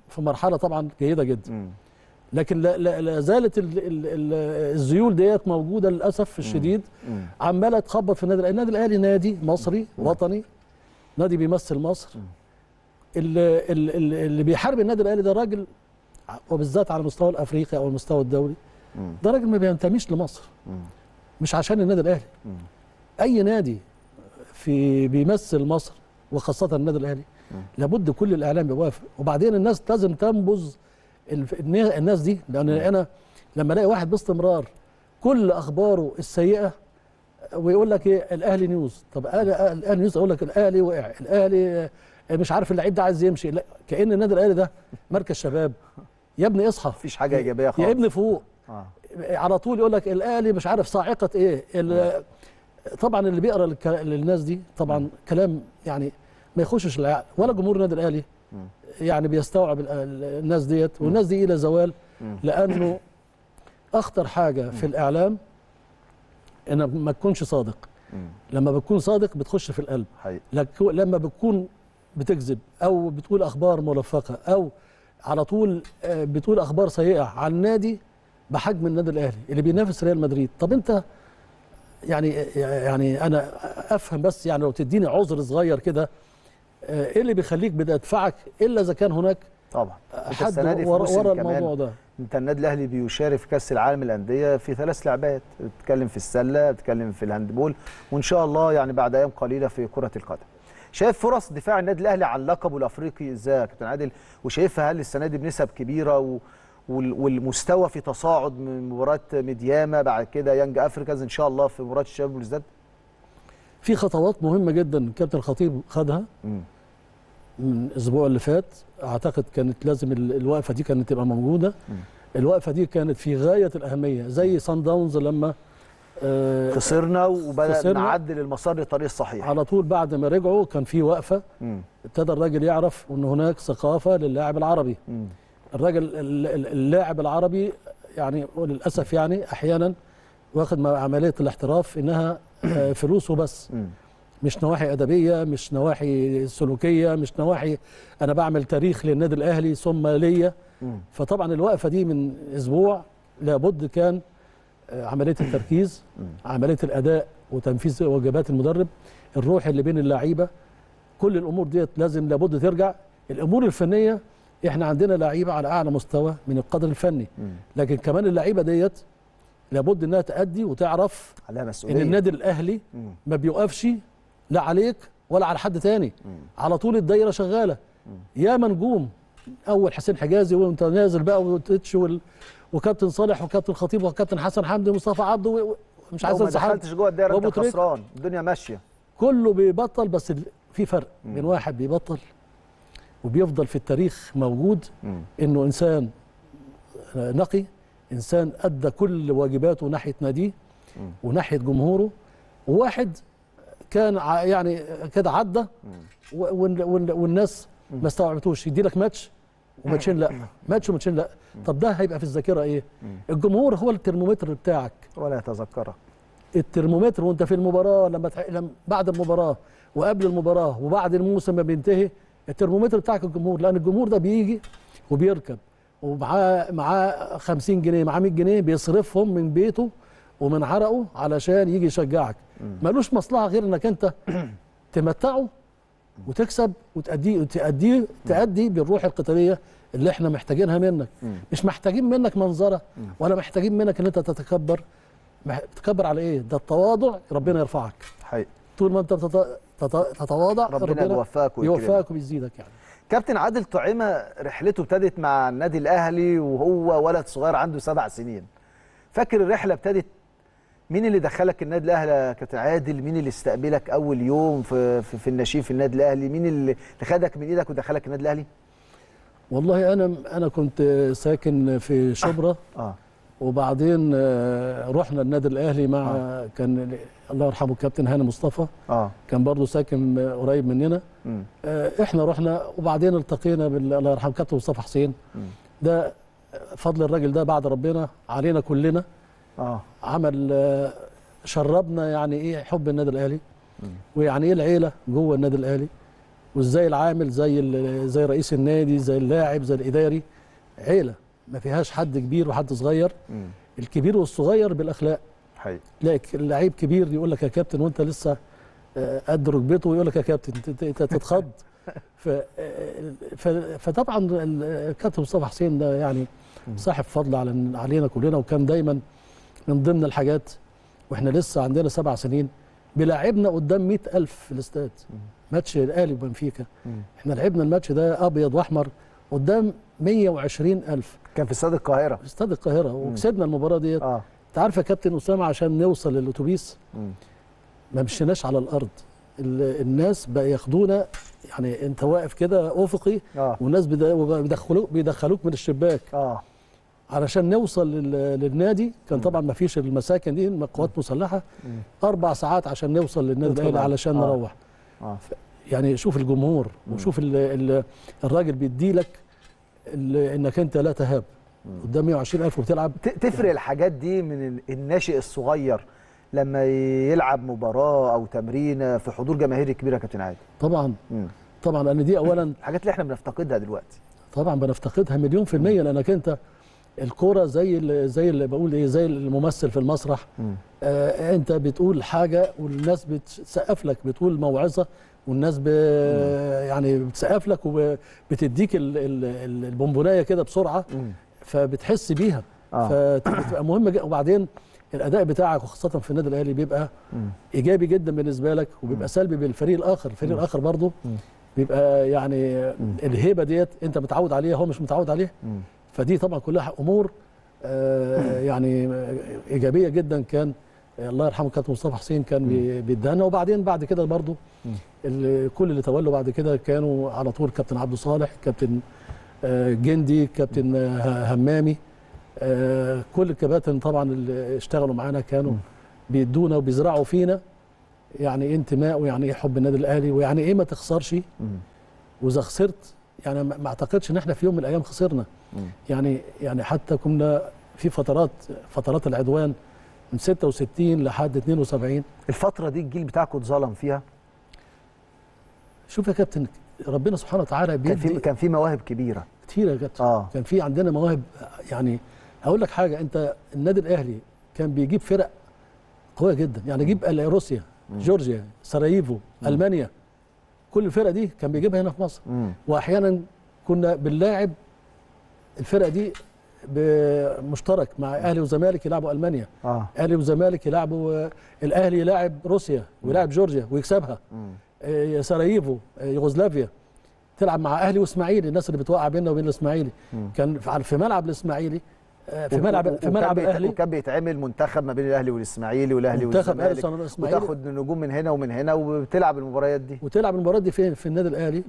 في مرحله طبعا جيده جدا لكن لا, لا, لا زالت ال ال ال الذيول ديت موجوده للاسف الشديد عماله تخبط في النادي النادي الاهلي نادي مصري وطني نادي بيمثل مصر اللي, اللي, اللي بيحارب النادي الاهلي ده راجل وبالذات على المستوى الافريقي او المستوى الدولي ده راجل ما بينتميش لمصر مش عشان النادي الاهلي اي نادي في بيمثل مصر وخاصه النادي الاهلي لابد كل الاعلام يوافق وبعدين الناس لازم تنبذ الف- النا- الناس دي لان انا لما الاقي واحد باستمرار كل اخباره السيئه ويقول لك ايه الاهلي نيوز طب أهلي- الاهلي نيوز اقول لك الاهلي وقع الاهلي آه، مش عارف اللعيب ده عايز يمشي لا كان النادي الاهلي ده مركز شباب يا ابني اصحى مفيش حاجه ايجابيه يا خالص ابني فوق آه. على طول يقول لك الاهلي مش عارف صاعقه ايه ال- طبعا اللي بيقرا للك- للناس دي طبعا كلام يعني ما يخشش العقل ولا جمهور النادي الاهلي يعني بيستوعب ال- ال- الناس ديت والناس دي الى زوال لانه اخطر حاجه في الاعلام انك ما تكونش صادق لما بتكون صادق بتخش في القلب حقيقي. لك لما بتكون بتكذب او بتقول اخبار ملفقه او على طول آه، بتقول اخبار سيئه عن نادي بحجم النادي الاهلي اللي بينافس ريال مدريد طب انت يعني يعني انا افهم بس يعني لو تديني عذر صغير كده آه، ايه اللي بيخليك بتدفعك الا اذا كان هناك طبعا انت حد السنه دي في ورا, موسم ورا كمان الموضوع ده انت النادي الاهلي بيشارك في كاس العالم للانديه في ثلاث لعبات بتتكلم في السله بتتكلم في الهاندبول وان شاء الله يعني بعد ايام قليله في كره القدم شايف فرص دفاع النادي الاهلي عن لقبه الافريقي ازاي يا كابتن عادل وشايفها هل السنه دي بنسب كبيره و وال- والمستوى في تصاعد من مباراه ميدياما بعد كده يانج افريكانز ان شاء الله في مباراه الشباب والازداد في خطوات مهمه جدا كابتن الخطيب خدها من الاسبوع اللي فات اعتقد كانت لازم ال- الوقفه دي كانت تبقى موجوده الوقفه دي كانت في غايه الاهميه زي سان داونز لما آه، خسرنا وبدأ خسرنا. نعدل المسار للطريق الصحيح على طول بعد ما رجعوا كان في وقفه مم. ابتدى الراجل يعرف ان هناك ثقافه للاعب العربي مم. الراجل ال- ال- اللاعب العربي يعني وللاسف يعني احيانا واخد مع عمليه الاحتراف انها آه، فلوس وبس مش نواحي ادبيه مش نواحي سلوكيه مش نواحي انا بعمل تاريخ للنادي الاهلي ثم ليا فطبعا الوقفه دي من اسبوع لابد كان آه، عمليه التركيز عمليه الاداء وتنفيذ واجبات المدرب الروح اللي بين اللعيبه كل الامور ديت لازم لابد ترجع الامور الفنيه احنا عندنا لعيبه على اعلى مستوى من القدر الفني لكن كمان اللعيبه ديت لابد انها تأدي وتعرف عليها ان مسؤوليه النادي الاهلي مم. ما بيوقفش لا عليك ولا على حد تاني على طول الدايره شغاله يا منجوم اول حسين حجازي وانت نازل بقى وتتش وال... وكابتن صالح وكابتن خطيب وكابتن حسن حمدي ومصطفى عبده و... و- مش عايز لو ما انسى حد دخلتش جوه الدايره وأبو انت تريكة. خسران الدنيا ماشيه كله بيبطل بس ال- في فرق بين واحد بيبطل وبيفضل في التاريخ موجود انه انسان آه، نقي انسان ادى كل واجباته ناحيه ناديه وناحيه جمهوره وواحد كان ع- يعني كده عدى و- وال- وال- والناس ما استوعبتوش يدي لك ماتش وماتشين لا ماتش وماتشين لا طب ده هيبقى في الذاكره ايه الجمهور هو الترمومتر بتاعك ولا يتذكرك الترمومتر وانت في المباراه لما, تح... لما بعد المباراه وقبل المباراه وبعد الموسم ما بينتهي الترمومتر بتاعك الجمهور لان الجمهور ده بيجي وبيركب ومعاه معاه 50 جنيه معاه 100 جنيه بيصرفهم من بيته ومن عرقه علشان يجي يشجعك ملوش مصلحه غير انك انت تمتعه وتكسب وتأديه تأديه تأدي بالروح القتاليه اللي احنا محتاجينها منك مش محتاجين منك منظره ولا محتاجين منك ان انت تتكبر مح- تتكبر على ايه ده التواضع ربنا يرفعك حقيقي طول ما انت تت- تت- تتواضع ربنا يوفقك ويكرمك. يوفقك ويزيدك يعني كابتن عادل طعيمه رحلته ابتدت مع النادي الاهلي وهو ولد صغير عنده سبع سنين فاكر الرحله ابتدت مين اللي دخلك النادي الاهلي يا كابتن عادل مين اللي استقبلك اول يوم في في, في النشيد في النادي الاهلي مين اللي اللي خدك من ايدك ودخلك النادي الاهلي والله انا انا كنت ساكن في شبرا اه وبعدين آه، رحنا النادي الاهلي مع آه. كان الله يرحمه الكابتن هاني مصطفى اه كان برضه ساكن آه، قريب مننا مم. آه، احنا رحنا وبعدين التقينا بال الله يرحمه كابتن مصطفى حسين ده فضل الراجل ده بعد ربنا علينا كلنا اه عمل آه، شربنا يعني ايه حب النادي الاهلي ويعني ايه العيله جوه النادي الاهلي وازاي العامل زي ال- زي رئيس النادي زي اللاعب زي الاداري عيله ما فيهاش حد كبير وحد صغير الكبير والصغير بالاخلاق حقيقي لا اللعيب كبير يقول لك يا كابتن وانت لسه آه، قد ركبته ويقول لك يا كابتن انت- انت انت تتخض ف آه، ف- فطبعا ال- الكابتن مصطفى حسين ده يعني صاحب فضل على علينا كلنا وكان دايما من ضمن الحاجات واحنا لسه عندنا سبع سنين بيلاعبنا قدام مئة ألف في الاستاد ماتش الاهلي وبنفيكا احنا لعبنا الماتش ده ابيض واحمر قدام 120 ألف كان في استاد القاهره في استاد القاهره وكسبنا المباراه ديت اه انت عارف يا كابتن اسامه عشان نوصل للاتوبيس ما مشيناش على الارض ال- الناس بقى ياخدونا يعني انت واقف كده افقي اه والناس بيد- بيدخلوك بيدخلوك من الشباك اه علشان نوصل لل- للنادي كان طبعا ما فيش المساكن دي قوات مسلحه اربع ساعات عشان نوصل للنادي ندخل الاهلي على- علشان آه. نروح اه يعني شوف الجمهور وشوف ال ال الراجل بيديلك ال- انك انت لا تهاب قدام 120000 وبتلعب ت- تفرق الحاجات دي من ال- الناشئ الصغير لما يلعب مباراه او تمرين في حضور جماهيري كبيره يا كابتن عادل طبعا طبعا لان دي اولا الحاجات اللي احنا بنفتقدها دلوقتي طبعا بنفتقدها مليون في المية لأنك أنت الكورة زي اللي زي اللي بقول إيه زي الممثل في المسرح آه أنت بتقول حاجة والناس بتسقف لك بتقول موعظة والناس ب يعني بتسقف لك وبتديك ال- ال- ال- البونبوناية كده بسرعة فبتحس بيها آه. فبتبقى مهمة جدا وبعدين الأداء بتاعك وخاصة في النادي الأهلي بيبقى إيجابي جدا بالنسبة لك وبيبقى سلبي بالفريق الآخر الفريق مم. الآخر برضه بيبقى يعني الهيبه ديت انت متعود عليها هو مش متعود عليها فدي طبعا كلها امور آه يعني ايجابيه جدا كان الله يرحمه كابتن مصطفى حسين كان بي- بيدانا وبعدين بعد كده برضو ال- كل اللي تولوا بعد كده كانوا على طول كابتن عبد صالح كابتن آه، جندي كابتن آه، همامي آه، كل الكباتن طبعا اللي اشتغلوا معانا كانوا بيدونا وبيزرعوا فينا يعني ايه انتماء ويعني ايه حب النادي الاهلي ويعني ايه ما تخسرش واذا خسرت يعني ما ما اعتقدش ان احنا في يوم من الايام خسرنا يعني يعني حتى كنا في فترات فترات العدوان من 66 لحد 72 الفتره دي الجيل بتاعكم اتظلم فيها شوف يا كابتن ربنا سبحانه وتعالى كان في بيدي كان في مواهب كبيره كتير يا كابتن اه كان في عندنا مواهب يعني هقول لك حاجه انت النادي الاهلي كان بيجيب فرق قويه جدا يعني يجيب ال- روسيا جورجيا سراييفو المانيا كل الفرق دي كان بيجيبها هنا في مصر مم. واحيانا كنا بنلاعب الفرق دي بمشترك مع اهلي وزمالك يلعبوا المانيا اه اهلي وزمالك يلعبوا آه، الاهلي يلاعب روسيا ويلاعب جورجيا ويكسبها آه، سراييفو آه، يوغوسلافيا تلعب مع اهلي واسماعيلي الناس اللي بتوقع بيننا وبين الاسماعيلي كان في في ملعب الاسماعيلي آه، في و- ملعب و- في وكان ملعب بيت- الاهلي وكان بيتعمل منتخب ما بين الاهلي والاسماعيلي والاهلي منتخب أهلي والزمالك والإسماعيلي. وتاخد نجوم من هنا ومن هنا وبتلعب المباريات دي وتلعب المباريات دي فين في النادي الاهلي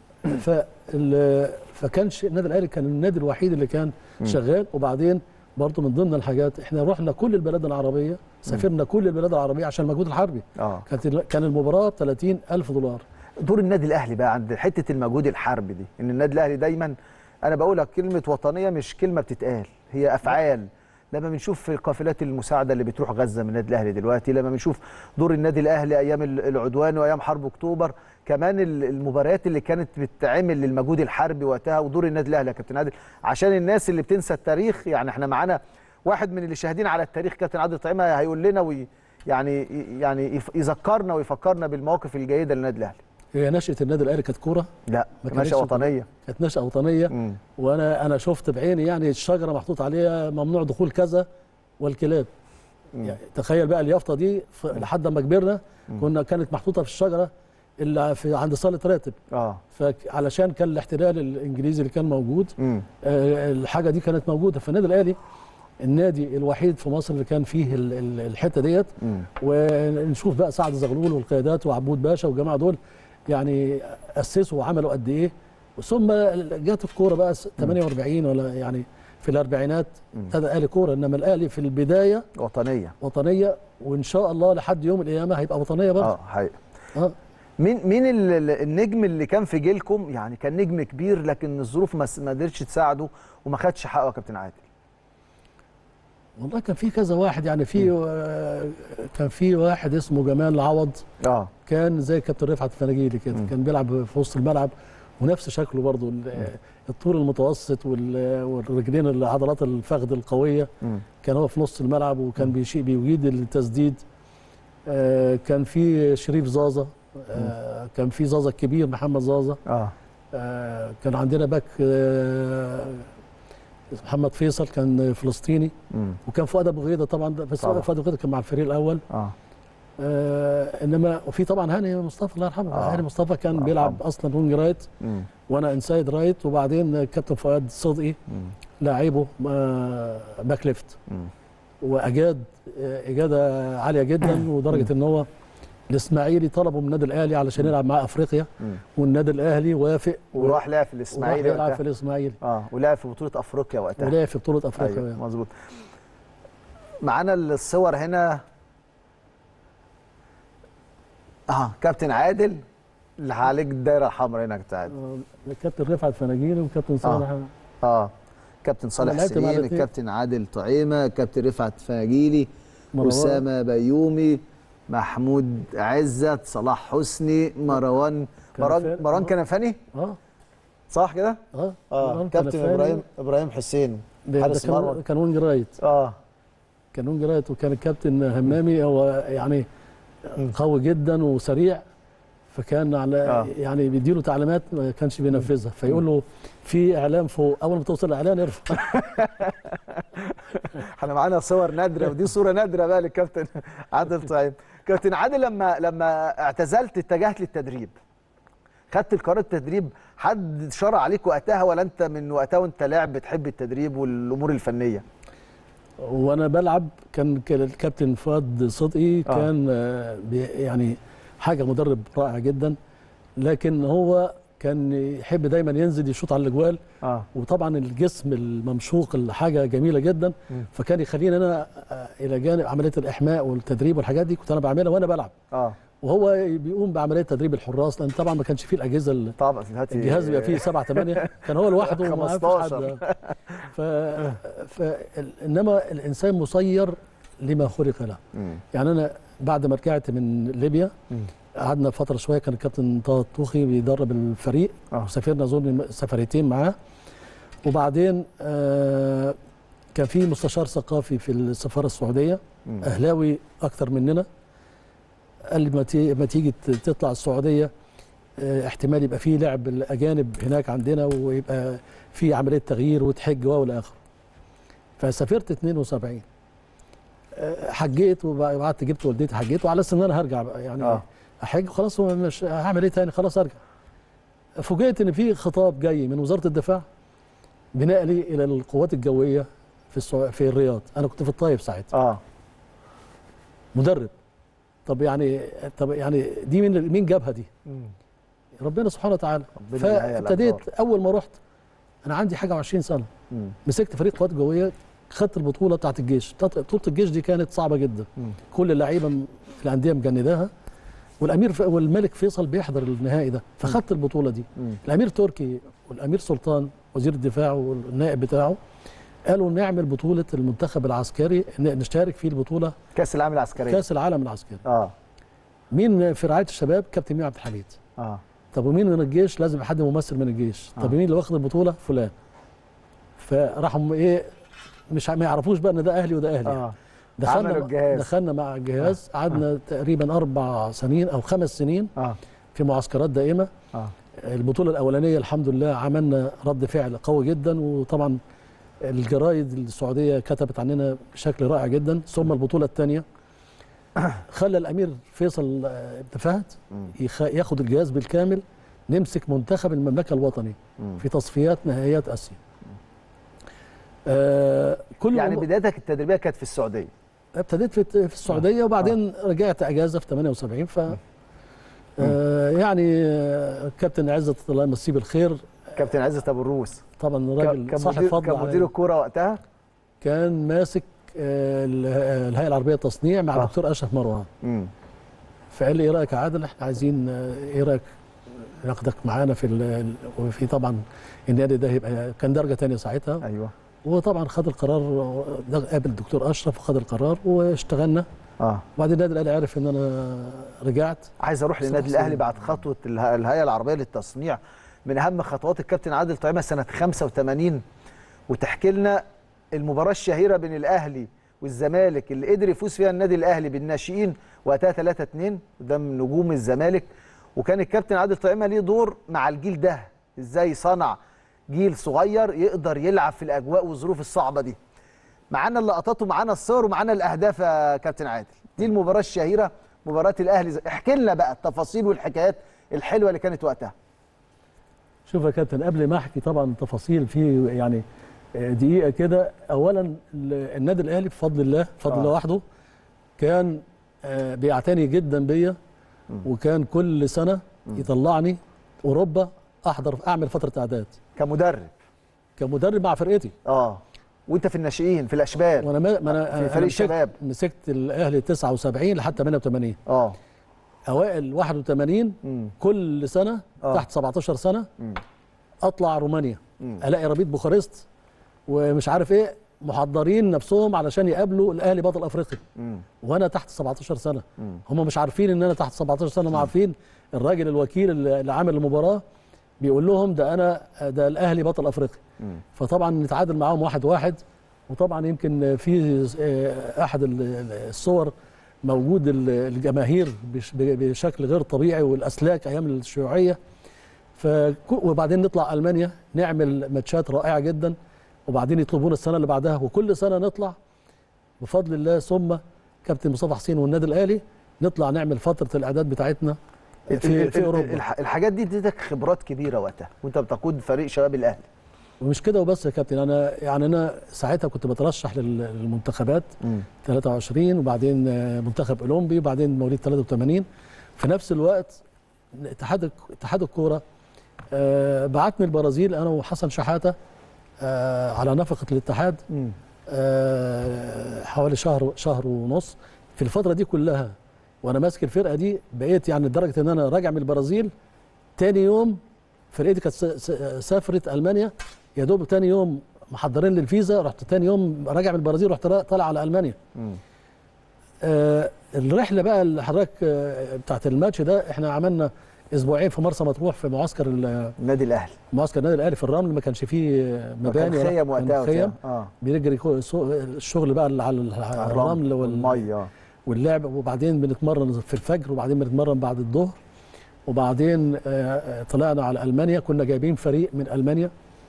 فال فكانش النادي الاهلي كان النادي الوحيد اللي كان مم. شغال وبعدين برضه من ضمن الحاجات احنا رحنا كل البلاد العربيه سافرنا كل البلاد العربيه عشان المجهود الحربي اه كانت ال- كان المباراه ب 30 الف دولار دور النادي الاهلي بقى عند حته المجهود الحربي دي ان النادي الاهلي دايما انا بقول لك كلمه وطنيه مش كلمه بتتقال هي افعال لما بنشوف في قافلات المساعده اللي بتروح غزه من النادي الاهلي دلوقتي لما بنشوف دور النادي الاهلي ايام ال- العدوان وايام حرب اكتوبر كمان ال- المباريات اللي كانت بتتعمل للمجهود الحربي وقتها ودور النادي الاهلي يا كابتن عادل عشان الناس اللي بتنسى التاريخ يعني احنا معانا واحد من اللي شاهدين على التاريخ كابتن عادل طعيمه هيقول لنا وي يعني يعني يف- يذكرنا ويفكرنا بالمواقف الجيده للنادي الاهلي هي نشاه النادي الاهلي كانت كوره لا ما نشأة كانتش- وطنيه كانت نشأة وطنيه وانا انا شفت بعيني يعني الشجره محطوط عليها ممنوع دخول كذا والكلاب يعني تخيل بقى اليافطه دي ف- لحد ما كبرنا كنا كانت محطوطه في الشجره اللي في عند صاله راتب اه فعلشان كان الاحتلال الانجليزي اللي كان موجود مم. آه، الحاجه دي كانت موجوده في النادي الاهلي النادي الوحيد في مصر اللي كان فيه ال- ال- الحته ديت ونشوف بقى سعد زغلول والقيادات وعبود باشا والجماعه دول يعني اسسوا وعملوا قد ايه ثم جت الكوره بقى س- 48 ولا يعني في الاربعينات ابتدى الاهلي كوره انما الاهلي في البدايه وطنيه وطنيه وان شاء الله لحد يوم القيامه هيبقى وطنيه برضه اه حقيقي اه مين مين ال- ال- النجم اللي كان في جيلكم يعني كان نجم كبير لكن الظروف ما س- ما قدرتش تساعده وما خدش حقه يا كابتن عادل والله كان في كذا واحد يعني في آه، كان في واحد اسمه جمال عوض اه كان زي كابتن رفعت الفناجيلي كده كان بيلعب في وسط الملعب ونفس شكله برضه ال- الطول المتوسط وال- والرجلين العضلات الفخذ القويه كان هو في نص الملعب وكان بيشيء بيجيد التسديد آه، كان في شريف زازا آه، كان في زازا الكبير محمد زازا اه آه، كان عندنا باك آه، محمد فيصل كان فلسطيني مم. وكان فؤاد ابو غيده طبعا بس طبعا. فؤاد ابو غيده كان مع الفريق الاول اه آه انما وفي طبعا هاني مصطفى الله يرحمه آه. هاني مصطفى كان الله بيلعب يرحمه. اصلا وينج رايت مم. وانا انسايد رايت وبعدين كابتن فؤاد صدقي لاعبه آه، باك ليفت مم. واجاد آه، اجاده عاليه جدا ودرجه ان هو الاسماعيلي طلبه من النادي الاهلي علشان يلعب معاه افريقيا مم. والنادي الاهلي وافق وراح لعب في الاسماعيلي وراح يلعب وقتها. في الاسماعيلي اه ولعب في بطوله افريقيا وقتها ولعب في بطوله افريقيا ايوه يعني. مظبوط معانا الصور هنا اه كابتن عادل اللي عليك الدايره الحمراء هنا يا كابتن عادل آه، كابتن رفعت فناجيلي وكابتن صالح اه اه كابتن صالح لعبت مع سليم الاتنين. الكابتن عادل طعيمه كابتن رفعت فناجيلي مروان. اسامه بيومي محمود عزت صلاح حسني مروان مروان كنفاني. مروان كنفاني اه صح كده اه اه مروان كابتن كنفاني. ابراهيم ابراهيم حسين ده ده حارس كان مرمى كان وينج رايت اه كان وينج رايت وكان الكابتن همامي هو يعني قوي جدا وسريع فكان على آه. يعني بيديله تعليمات ما كانش بينفذها فيقول له في اعلام فوق اول ما توصل الاعلان ارفع احنا معانا صور نادره ودي صوره نادره بقى للكابتن عادل طيب كابتن عادل لما لما اعتزلت اتجهت للتدريب خدت القرار التدريب حد شرع عليك وقتها ولا انت من وقتها وانت لاعب بتحب التدريب والامور الفنيه وانا بلعب كان كان الكابتن فؤاد صدقي آه. كان آه، بي- يعني حاجه مدرب رائع جدا لكن هو كان يحب دايما ينزل يشوط على الاجوال اه وطبعا الجسم الممشوق حاجه جميله جدا مم. فكان يخليني انا آه، الى جانب عمليه الاحماء والتدريب والحاجات دي كنت انا بعملها وانا بلعب اه وهو بيقوم بعمليه تدريب الحراس لان طبعا ما كانش فيه الاجهزه ال- طبعا دلوقتي الجهاز بيبقى فيه سبعة ثمانية كان هو لوحده وما فيش 15. حد ف... ف... انما الانسان مسير لما خلق له مم. يعني انا بعد ما رجعت من ليبيا مم. قعدنا فتره شويه كان الكابتن طه الطوخي بيدرب الفريق آه. وسافرنا اظن سفريتين معاه وبعدين آه كان في مستشار ثقافي في السفاره السعوديه مم. اهلاوي اكتر مننا قال لي ما تي- ما تيجي ت- تطلع السعوديه آه، احتمال يبقى في لعب الاجانب هناك عندنا ويبقى في عمليه تغيير وتحج والى اخره فسافرت 72 آه، حجيت وبعت جبت والدتي حجيت وعلى اساس ان انا هرجع بقى يعني آه. احج خلاص هو مش هعمل ايه تاني خلاص ارجع فوجئت ان في خطاب جاي من وزاره الدفاع بنقلي الى القوات الجويه في السع... في الرياض انا كنت في الطايف ساعتها اه مدرب طب يعني طب يعني دي مين مين جابها دي ربنا سبحانه وتعالى ربنا يهيئ فابتديت الأقدار. اول ما رحت انا عندي حاجه و20 سنه مم. مسكت فريق قوات جويه خدت البطوله بتاعت الجيش بتاعت- بطوله الجيش دي كانت صعبه جدا مم. كل اللعيبه م- الانديه مجنداها والامير ف... والملك فيصل بيحضر النهائي ده فخدت البطوله دي مم. الامير تركي والامير سلطان وزير الدفاع والنائب بتاعه قالوا نعمل بطوله المنتخب العسكري ن- نشترك في البطوله كاس العالم العسكري كاس العالم العسكري اه مين في رعايه الشباب كابتن ميمي عبد الحميد اه طب ومين من الجيش لازم يبقى حد ممثل من الجيش آه. طب مين اللي واخد البطوله فلان فراحوا م- ايه مش ع- ما يعرفوش بقى ان ده اهلي وده اهلي اه دخلنا عملوا الجهاز. دخلنا مع الجهاز قعدنا تقريبا اربع سنين او خمس سنين اه في معسكرات دائمه اه البطوله الاولانيه الحمد لله عملنا رد فعل قوي جدا وطبعا الجرايد السعوديه كتبت عننا بشكل رائع جدا ثم البطوله الثانيه خلى الامير فيصل آه، ابن فهد يخ- ياخد الجهاز بالكامل نمسك منتخب المملكه الوطني مم. في تصفيات نهائيات اسيا آه كل يعني الأمور- بدايتك التدريبيه كانت في السعوديه ابتديت في في السعوديه وبعدين رجعت اجازه في 78 ف آه يعني آه، كابتن عزت الله يمسيه بالخير كابتن عزت ابو الروس طبعا ك- راجل كان صاحب مدير فضل كان عليا. مدير الكوره وقتها كان ماسك آه، ال- آه، الهيئه العربيه للتصنيع مع آه. الدكتور اشرف مروان امم فقال لي ايه رايك يا عادل احنا عايزين آه، ايه رايك ناخدك معانا في ال- ال- وفي طبعا النادي ده هيبقى كان درجه ثانيه ساعتها ايوه وطبعا خد القرار ده قابل الدكتور اشرف وخد القرار واشتغلنا اه وبعدين النادي الاهلي عرف ان انا رجعت عايز اروح للنادي صراحة الاهلي بعد خطوه اله- الهيئه العربيه للتصنيع من اهم خطوات الكابتن عادل طعيمه سنه 85 وتحكي لنا المباراه الشهيره بين الاهلي والزمالك اللي قدر يفوز فيها النادي الاهلي بالناشئين وقتها 3 2 قدام نجوم الزمالك وكان الكابتن عادل طعيمه ليه دور مع الجيل ده ازاي صنع جيل صغير يقدر يلعب في الاجواء والظروف الصعبه دي معانا اللقطات ومعانا الصور ومعانا الاهداف يا كابتن عادل دي المباراه الشهيره مباراه الاهلي ز- احكي لنا بقى التفاصيل والحكايات الحلوه اللي كانت وقتها شوف يا كابتن قبل ما احكي طبعا تفاصيل في يعني آه، دقيقه كده اولا ال- النادي الاهلي بفضل الله بفضل آه. الله وحده كان آه، بيعتني جدا بيا وكان كل سنه يطلعني اوروبا احضر اعمل فتره اعداد كمدرب كمدرب مع فرقتي اه وانت في الناشئين في الاشبال وانا ما ما انا في أنا فريق مسكت- الشباب مسكت الاهلي 79 لحد 88 اه اوائل 81 كل سنه آه. تحت 17 سنه مم. اطلع رومانيا مم. الاقي ربيط بوخارست ومش عارف ايه محضرين نفسهم علشان يقابلوا الاهلي بطل افريقيا مم. وانا تحت 17 سنه مم. هم مش عارفين ان انا تحت 17 سنه هم عارفين الراجل الوكيل اللي اللي عامل المباراه بيقول لهم ده انا ده الاهلي بطل افريقيا مم. فطبعا نتعادل معاهم واحد واحد وطبعا يمكن في آه، احد ال- ال- الصور موجود ال- الجماهير بش- بشكل غير طبيعي والاسلاك ايام الشيوعيه فكو- وبعدين نطلع المانيا نعمل ماتشات رائعه جدا وبعدين يطلبونا السنه اللي بعدها وكل سنه نطلع بفضل الله ثم كابتن مصطفى حسين والنادي الاهلي نطلع نعمل فتره الاعداد بتاعتنا ال- في ال- في ال- اوروبا الح- الحاجات دي اديتك خبرات كبيره وقتها وانت بتقود فريق شباب الاهلي ومش كده وبس يا كابتن انا يعني انا ساعتها كنت بترشح لل- للمنتخبات 23 وبعدين آه، منتخب اولمبي وبعدين مواليد 83 في نفس الوقت اتحاد اتحاد الكوره آه، بعتني البرازيل انا وحسن شحاته آه، على نفقه الاتحاد آه، حوالي شهر شهر ونص في الفتره دي كلها وانا ماسك الفرقه دي بقيت يعني لدرجه ان انا راجع من البرازيل تاني يوم فرقتي كانت س- س- سافرت المانيا يا دوب تاني يوم محضرين لي الفيزا رحت تاني يوم راجع من البرازيل رحت را- طالع على المانيا آه الرحله بقى اللي حضرتك آه بتاعت الماتش ده احنا عملنا اسبوعين في مرسى مطروح في معسكر ال- النادي الاهلي معسكر النادي الاهلي في الرمل ما كانش فيه مباني كان ولا- خيم وقتها كان خيم وبتاع. اه بيجري كو- سو- الشغل بقى اللي على ال- على الرمل وال- والميه اه واللعب وبعدين بنتمرن في الفجر وبعدين بنتمرن بعد الظهر وبعدين آه، آه، طلعنا على المانيا كنا جايبين فريق من المانيا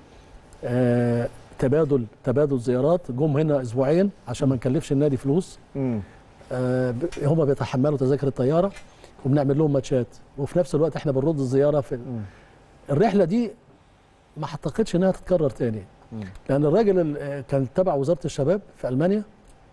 آه، تبادل تبادل زيارات جم هنا اسبوعين عشان ما نكلفش النادي فلوس مم. آه، ب- هم بيتحملوا تذاكر الطياره وبنعمل لهم ماتشات وفي نفس الوقت احنا بنرد الزياره في ال- الرحله دي ما اعتقدش انها تتكرر تاني لان الراجل ال- آه، كان تبع وزاره الشباب في المانيا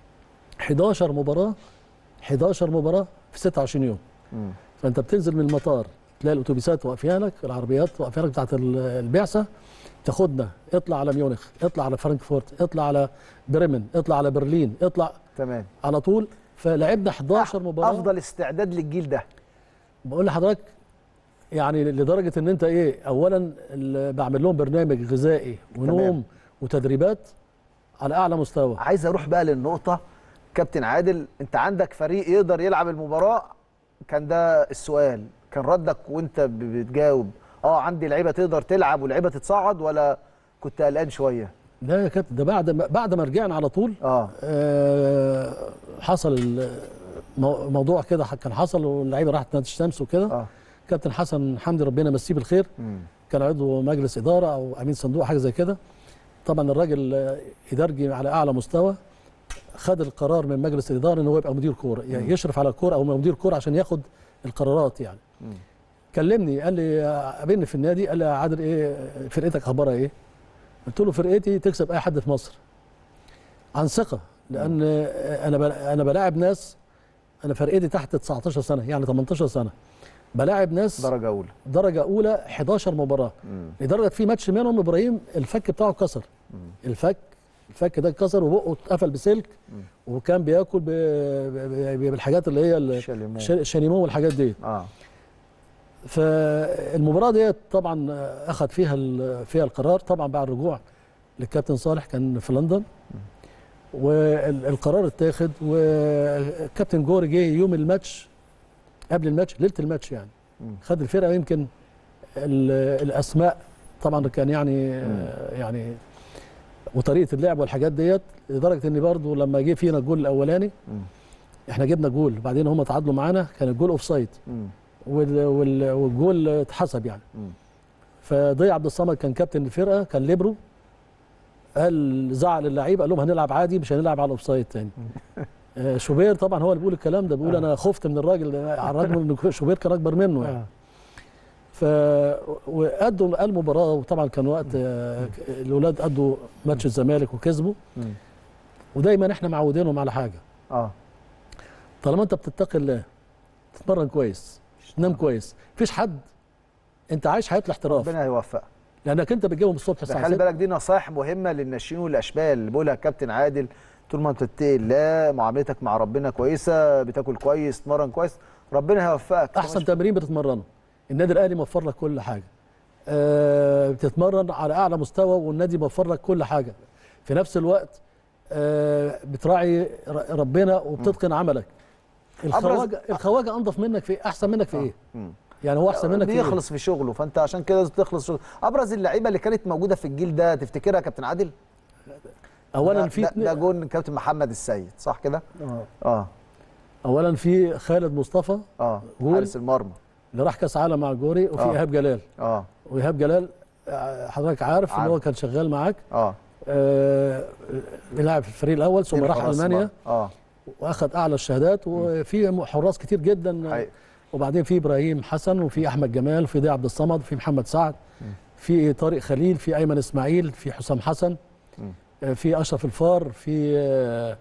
11 مباراه 11 مباراه في 26 يوم مم. فانت بتنزل من المطار تلاقي الاتوبيسات واقفه لك العربيات واقفه لك بتاعت ال- البعثه تاخدنا اطلع على ميونخ اطلع على فرانكفورت اطلع على بريمن اطلع على برلين اطلع تمام على طول فلعبنا 11 مباراه افضل استعداد للجيل ده بقول لحضرتك يعني لدرجه ان انت ايه اولا ال- بعمل لهم برنامج غذائي ونوم تمام. وتدريبات على اعلى مستوى عايز اروح بقى للنقطه كابتن عادل انت عندك فريق يقدر يلعب المباراه كان ده السؤال كان ردك وانت ب- بتجاوب اه عندي لعيبه تقدر تلعب ولعيبه تتصعد ولا كنت قلقان شويه لا يا كابتن ده بعد ما بعد ما رجعنا على طول اه, آه حصل ال- مو- موضوع كده ح- كان حصل واللعيبه راحت نادي الشمس وكده آه. كابتن حسن حمدي ربنا يمسيه بالخير مم. كان عضو مجلس اداره او امين صندوق حاجه زي كده طبعا الراجل آه، ادارجي على اعلى مستوى خد القرار من مجلس الاداره ان هو يبقى مدير كوره يعني مم. يشرف على الكوره او مدير كوره عشان ياخد القرارات يعني مم. كلمني قال لي آه، قابلني في النادي قال لي يا عادل ايه فرقتك اخبارها ايه؟ قلت له فرقتي تكسب اي حد في مصر عن ثقه لان آه، انا بل- انا بلاعب ناس انا فرقتي تحت 19 سنه يعني 18 سنه بلاعب ناس درجه اولى درجه اولى 11 مباراه مم. لدرجه في ماتش منهم ابراهيم الفك بتاعه اتكسر الفك الفك ده اتكسر وبقه اتقفل بسلك وكان بياكل ب- ب- ب- بالحاجات اللي هي ال- شاليمو. الش- الشاليمو والحاجات دي اه فالمباراه ديت طبعا اخذ فيها ال- فيها القرار طبعا بعد الرجوع للكابتن صالح كان في لندن والقرار اتاخد والكابتن جوري جه يوم الماتش قبل الماتش ليله الماتش يعني خد الفرقه يمكن ال- الاسماء طبعا كان يعني يعني وطريقه اللعب والحاجات ديت لدرجه ان برضو لما جه فينا الجول الاولاني احنا جبنا جول بعدين هم تعادلوا معانا كان الجول اوف سايد وال- وال- والجول اتحسب يعني فضيع عبد الصمد كان كابتن الفرقه كان ليبرو قال زعل اللعيبه قال لهم هنلعب عادي مش هنلعب على الاوفسايد تاني آه، شوبير طبعا هو اللي بيقول الكلام ده بيقول انا خفت من الراجل على الرغم ان شوبير كان اكبر منه يعني ف وادوا المباراه وطبعا كان وقت آه، الاولاد ادوا ماتش الزمالك وكسبوا ودايما احنا معودينهم على حاجه اه طالما انت بتتقي الله تتمرن كويس تنام كويس مفيش حد انت عايش حياه الاحتراف ربنا هيوفقك لانك انت بتجيبهم الصبح ده الساعه خلي 6 بالك دي نصائح مهمه للناشئين والاشبال اللي بيقولها الكابتن عادل طول ما انت بتتقي الله معاملتك مع ربنا كويسه بتاكل كويس تمرن كويس ربنا هيوفقك احسن تمرين بتتمرنه النادي الاهلي موفر لك كل حاجه آه بتتمرن على اعلى مستوى والنادي موفر لك كل حاجه في نفس الوقت آه بتراعي ر- ربنا وبتتقن عملك الخواجه الخواجه انضف منك في احسن منك في ايه مم. يعني هو احسن منك في ايه بيخلص في شغله فانت عشان كده لازم تخلص شغله ابرز اللعيبه اللي كانت موجوده في الجيل ده تفتكرها يا كابتن عادل اولا ده- في ده, اتنين- ده جون كابتن محمد السيد صح كده اه اه اولا في خالد مصطفى اه جول حارس المرمى اللي راح كاس عالم مع الجوري وفي آه. ايهاب جلال اه وايهاب جلال آه، حضرتك عارف ان عارف. هو كان شغال معاك اه آه، بيلعب في الفريق الاول ثم اتنين راح حراس المانيا مرمى. اه واخد اعلى الشهادات وفي حراس كتير جدا وبعدين في ابراهيم حسن وفي احمد جمال وفي ضياء عبد الصمد وفي محمد سعد في طارق خليل في ايمن اسماعيل في حسام حسن آه، في اشرف الفار في آه،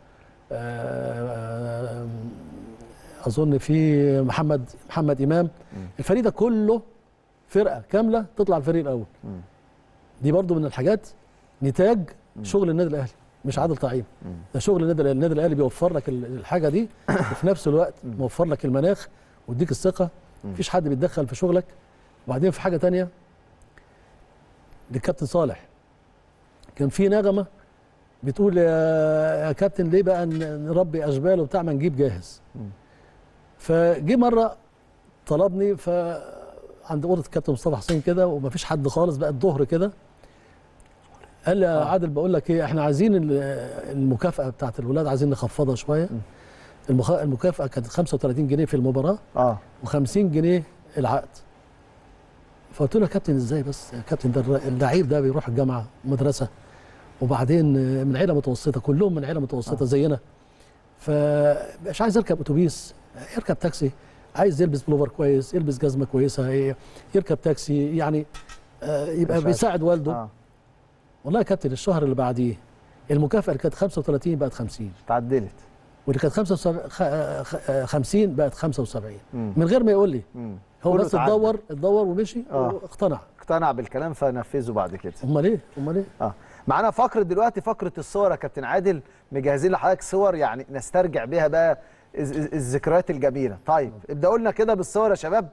آه، اظن في محمد محمد امام الفريق ده كله فرقه كامله تطلع الفريق الاول دي برضو من الحاجات نتاج شغل النادي الاهلي مش عادل طعيم ده شغل النادي الاهلي النادي الاهلي بيوفر لك ال- الحاجه دي وفي نفس الوقت موفر لك المناخ ويديك الثقه مفيش حد بيتدخل في شغلك وبعدين في حاجه تانية للكابتن صالح كان في نغمه بتقول يا يا كابتن ليه بقى ن- نربي اشبال وبتاع ما نجيب جاهز فجه مره طلبني ف عند اوضه الكابتن مصطفى حسين كده ومفيش حد خالص بقى الظهر كده قال لي يا عادل بقول لك ايه احنا عايزين ال- المكافاه بتاعت الولاد عايزين نخفضها شويه المخ... المكافاه كانت 35 جنيه في المباراه اه و50 جنيه العقد فقلت له يا كابتن ازاي بس يا كابتن ده الر- اللعيب ده بيروح الجامعه مدرسه وبعدين من عيله متوسطه كلهم من عيله متوسطه آه. زينا فمش عايز يركب اتوبيس يركب تاكسي عايز يلبس بلوفر كويس يلبس جزمه كويسه ي- يركب تاكسي يعني آه، يبقى مش عارف. بيساعد والده آه. والله يا كابتن الشهر اللي بعديه المكافاه اللي كانت 35 بقت 50 اتعدلت واللي كانت 75 خ- خ- 50 بقت 75 مم. من غير ما يقول لي مم. هو كله بس اتعدل. اتدور اتدور ومشي آه. واقتنع اقتنع بالكلام فنفذه بعد كده امال ايه امال ايه اه معانا فقره دلوقتي فقره الصور يا كابتن عادل مجهزين لحضرتك صور يعني نسترجع بيها بقى الز- الز- الذكريات الجميله طيب ابداوا لنا كده بالصور يا شباب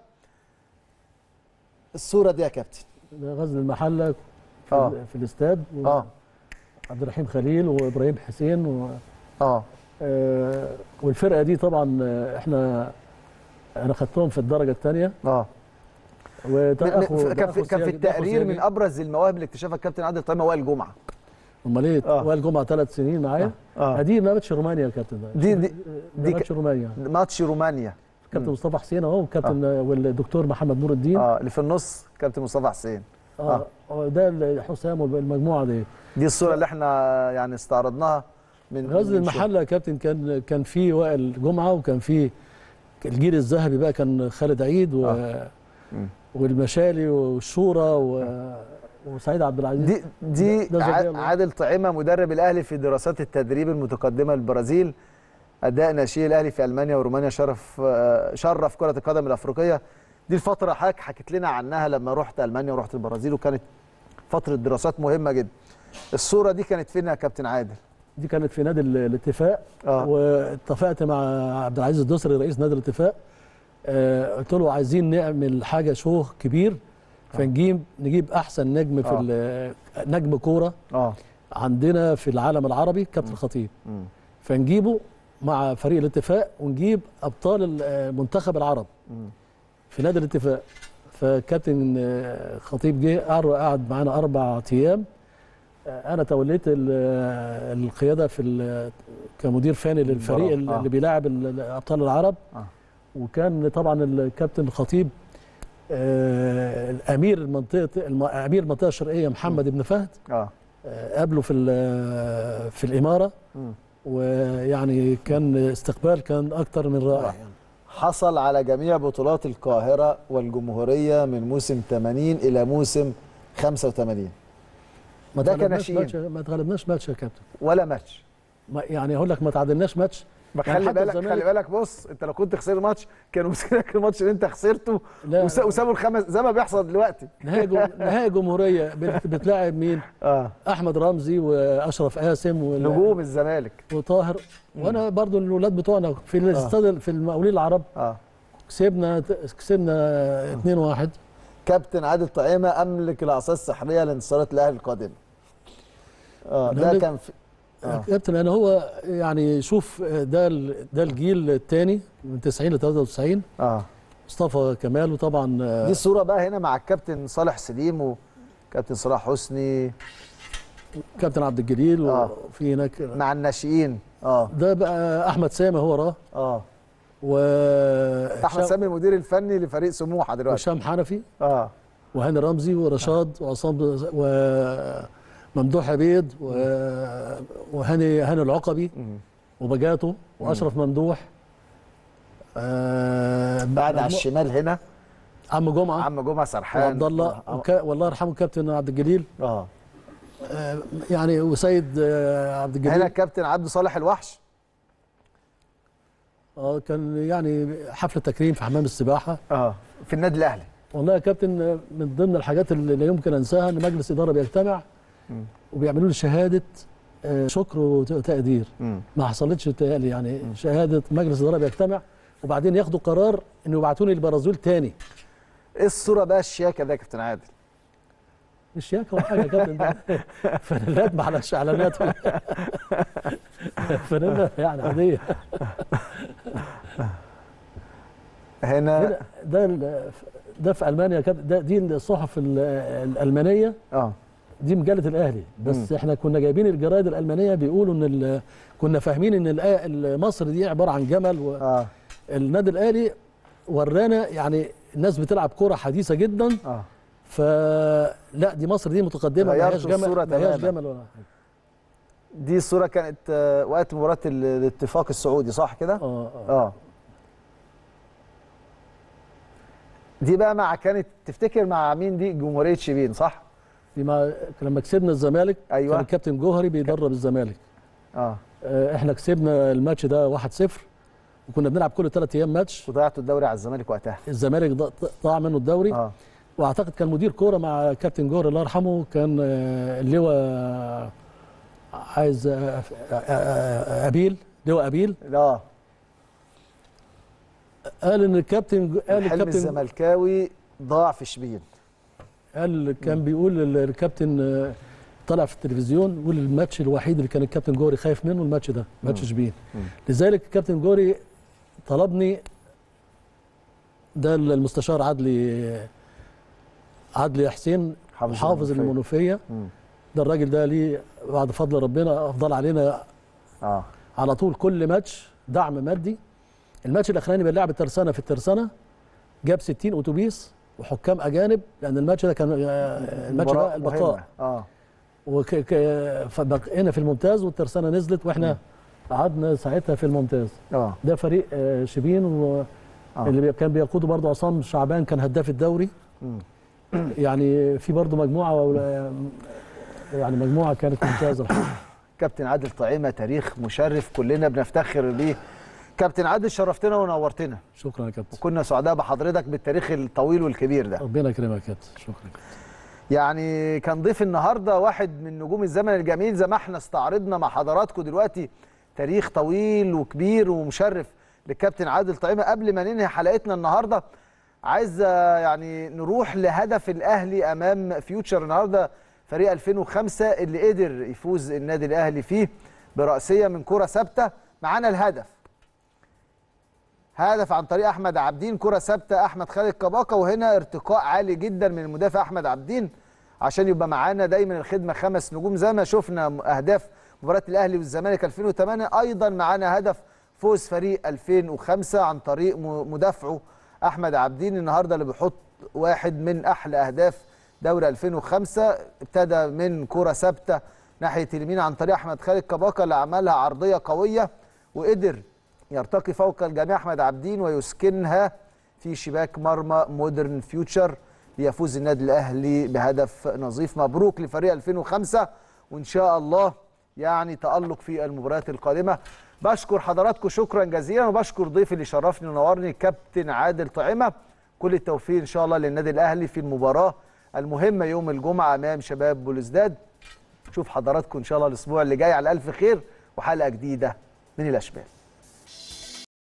الصوره دي يا كابتن ده غزل المحله في, آه. ال- في الاستاد و- اه عبد الرحيم خليل وابراهيم حسين و اه آه، والفرقه دي طبعا آه، احنا انا خدتهم في الدرجه الثانيه اه وده م- م- أخو- ده كان في أخو كان في سياجي- ده أخو التقرير من سياجي. ابرز المواهب اللي اكتشفها الكابتن عادل طيب وائل جمعه امال ايه آه. وائل جمعه ثلاث سنين معايا آه. دي ماتش رومانيا يا كابتن ده دي دي ده دي ماتش ك- رومانيا ماتش رومانيا كابتن مم. مصطفى حسين اهو وكابتن والدكتور محمد نور الدين اه اللي في النص كابتن مصطفى حسين اه آه، ده اللي حسام والمجموعه دي دي الصوره اللي احنا يعني استعرضناها من غزل من شهر. المحله يا كابتن كان كان في وائل جمعه وكان في الجيل الذهبي بقى كان خالد عيد و مم. والمشالي والشورى و... وسعيد عبد العزيز دي دي ده- ده ع- زكريا الله. عادل طعيمه مدرب الاهلي في دراسات التدريب المتقدمه للبرازيل اداء ناشئي الاهلي في المانيا ورومانيا شرف آه، شرف كره القدم الافريقيه دي الفتره حضرتك حكيت لنا عنها لما رحت المانيا ورحت البرازيل وكانت فتره دراسات مهمه جدا الصوره دي كانت فين يا كابتن عادل دي كانت في نادي ال- الاتفاق آه. واتفقت مع عبد العزيز الدوسري رئيس نادي الاتفاق آه قلت له عايزين نعمل حاجه شو كبير فنجيب نجيب احسن نجم في آه. ال- نجم كوره اه عندنا في العالم العربي كابتن الخطيب فنجيبه مع فريق الاتفاق ونجيب ابطال منتخب العرب في نادي الاتفاق فكابتن آه، خطيب جه قعد قعد معانا اربع ايام آه، انا توليت ال- آه، القياده في ال- كمدير فني للفريق المباراة. آه. اللي بيلاعب ال- ابطال العرب آه. وكان طبعا الكابتن الخطيب آه، الامير منطقه الم- امير المنطقه الشرقيه محمد بن فهد اه آه، قابله في ال- في الاماره مم. ويعني كان استقبال كان اكتر من رائع يعني. حصل على جميع بطولات القاهرة والجمهورية من موسم 80 إلى موسم 85 ما ده تغلبناش كناشئين. ماتش ما تغلبناش ماتش يا كابتن ولا ماتش ما يعني اقول لك ما تعادلناش ماتش ما يعني خلي حتى بالك الزمالك- خلي بالك بص انت لو كنت خسرت ماتش كانوا مسكينك الماتش اللي انت خسرته لا. وس- وسابوا الخمس زي ما بيحصل دلوقتي نهائي جو... نهائي جمهوريه بت- بتلاعب مين؟ اه احمد رمزي واشرف قاسم وال- نجوم الزمالك وطاهر وانا برضو الاولاد بتوعنا في الاستاد في المقاولين العرب اه كسبنا كسبنا 2 1 كابتن عادل طعيمة أملك العصا السحرية لانتصارات الأهلي القادمة اه ده نملك- كان في آه. كابتن انا هو يعني شوف ده ال- ده الجيل الثاني من 90 ل 93 اه مصطفى كمال وطبعا آه، دي الصورة بقى هنا مع الكابتن صالح سليم وكابتن صلاح حسني كابتن عبد الجليل آه. وفي هناك مع الناشئين اه ده بقى احمد سامي هو وراه اه و احمد هشام- سامي المدير الفني لفريق سموحه دلوقتي هشام حنفي اه وهاني رمزي ورشاد وعصام وممدوح عبيد و- وهاني هاني العقبي وبجاتو واشرف ممدوح آه بعد على مجموع- الشمال هنا عم جمعه عم جمعه سرحان وعبد الله آه. وكا والله يرحمه كابتن عبد الجليل اه آه يعني وسيد آه عبد الجليل هنا الكابتن عبد صالح الوحش اه كان يعني حفله تكريم في حمام السباحه اه في النادي الاهلي والله يا كابتن من ضمن الحاجات اللي لا يمكن انساها ان مجلس اداره بيجتمع وبيعملوا لي شهاده آه، شكر وتقدير مم. ما حصلتش بتهيألي يعني شهاده مجلس اداره بيجتمع وبعدين ياخدوا قرار انه يبعتوني البرازيل تاني ايه الصوره بقى الشياكه ده يا كابتن عادل مش ياكل ولا حاجه يا كابتن ده فانيلات معلش اعلانات فانيلا يعني عاديه هنا هنا ده ال- ده في المانيا يا كابتن ده دي الصحف ال- الالمانيه اه دي مجله الاهلي بس مم. احنا كنا جايبين الجرايد الالمانيه بيقولوا ان ال- كنا فاهمين ان الآ- مصر دي عباره عن جمل و اه النادي الاهلي ورانا يعني الناس بتلعب كره حديثه جدا اه فلا دي مصر دي متقدمه ما هياش غيرتوا الصورة جمل ما هياش تماماً. جمل ولا حاجه دي الصوره كانت آه، وقت مباراه ال- الاتفاق السعودي صح كده اه اه دي بقى مع كانت تفتكر مع مين دي جمهوريه شبين صح دي مع لما كسبنا الزمالك أيوة. كان الكابتن جوهري بيدرب الزمالك اه آه، احنا كسبنا الماتش ده 1-0 وكنا بنلعب كل ثلاث ايام ماتش وضيعتوا الدوري على الزمالك وقتها الزمالك ض- ضاع منه الدوري اه واعتقد كان مدير كوره مع كابتن جوهر الله يرحمه كان آه، اللواء عايز آه، آه، آه، ابيل لواء ابيل اه قال ان الكابتن قال الحلم الكابتن الزملكاوي ضاع في شبين قال كان بيقول ال- الكابتن آه، طلع في التلفزيون يقول الماتش الوحيد اللي كان الكابتن جوري خايف منه الماتش ده ماتش مم. شبين مم. لذلك الكابتن جوري طلبني ده المستشار عدلي عدلي حسين حافظ حافظ المنوفية. المنوفيه مم. ده الراجل ده ليه بعد فضل ربنا افضل علينا اه على طول كل ماتش دعم مادي الماتش الاخراني بنلعب الترسانه في الترسانه جاب 60 اتوبيس وحكام اجانب لان الماتش ده كان آه، الماتش مباراة ده البقاء مهمة. اه وك... ك... فبقينا في الممتاز والترسانه نزلت واحنا قعدنا ساعتها في الممتاز اه ده فريق آه، شبين و... آه. اللي بي- كان بيقوده برضه عصام شعبان كان هداف الدوري مم. يعني في برضه مجموعه ولا- يعني مجموعه كانت ممتازه الحقيقه كابتن عادل طعيمه تاريخ مشرف كلنا بنفتخر بيه كابتن عادل شرفتنا ونورتنا شكرا يا كابتن وكنا سعداء بحضرتك بالتاريخ الطويل والكبير ده ربنا يكرمك يا كابتن شكرا يعني كان ضيف النهارده واحد من نجوم الزمن الجميل زي ما احنا استعرضنا مع حضراتكم دلوقتي تاريخ طويل وكبير ومشرف للكابتن عادل طعيمه قبل ما ننهي حلقتنا النهارده عايز آه، يعني نروح لهدف الاهلي امام فيوتشر النهارده فريق 2005 اللي قدر يفوز النادي الاهلي فيه براسيه من كره ثابته معانا الهدف هدف عن طريق احمد عابدين كره ثابته احمد خالد كباكا وهنا ارتقاء عالي جدا من المدافع احمد عابدين عشان يبقى معانا دايما الخدمه خمس نجوم زي ما شفنا اهداف مباراه الاهلي والزمالك 2008 ايضا معانا هدف فوز فريق 2005 عن طريق م- مدافعه احمد عابدين النهارده اللي بيحط واحد من احلى اهداف دوري 2005 ابتدى من كره ثابته ناحيه اليمين عن طريق احمد خالد كباكا اللي عملها عرضيه قويه وقدر يرتقي فوق الجميع احمد عابدين ويسكنها في شباك مرمى مودرن فيوتشر ليفوز النادي الاهلي بهدف نظيف مبروك لفريق 2005 وان شاء الله يعني تالق في المباريات القادمه بشكر حضراتكم شكرا جزيلا وبشكر ضيفي اللي شرفني ونورني كابتن عادل طعمه كل التوفيق ان شاء الله للنادي الاهلي في المباراه المهمه يوم الجمعه امام شباب بولزداد نشوف حضراتكم ان شاء الله الاسبوع اللي جاي على الف خير وحلقه جديده من الاشبال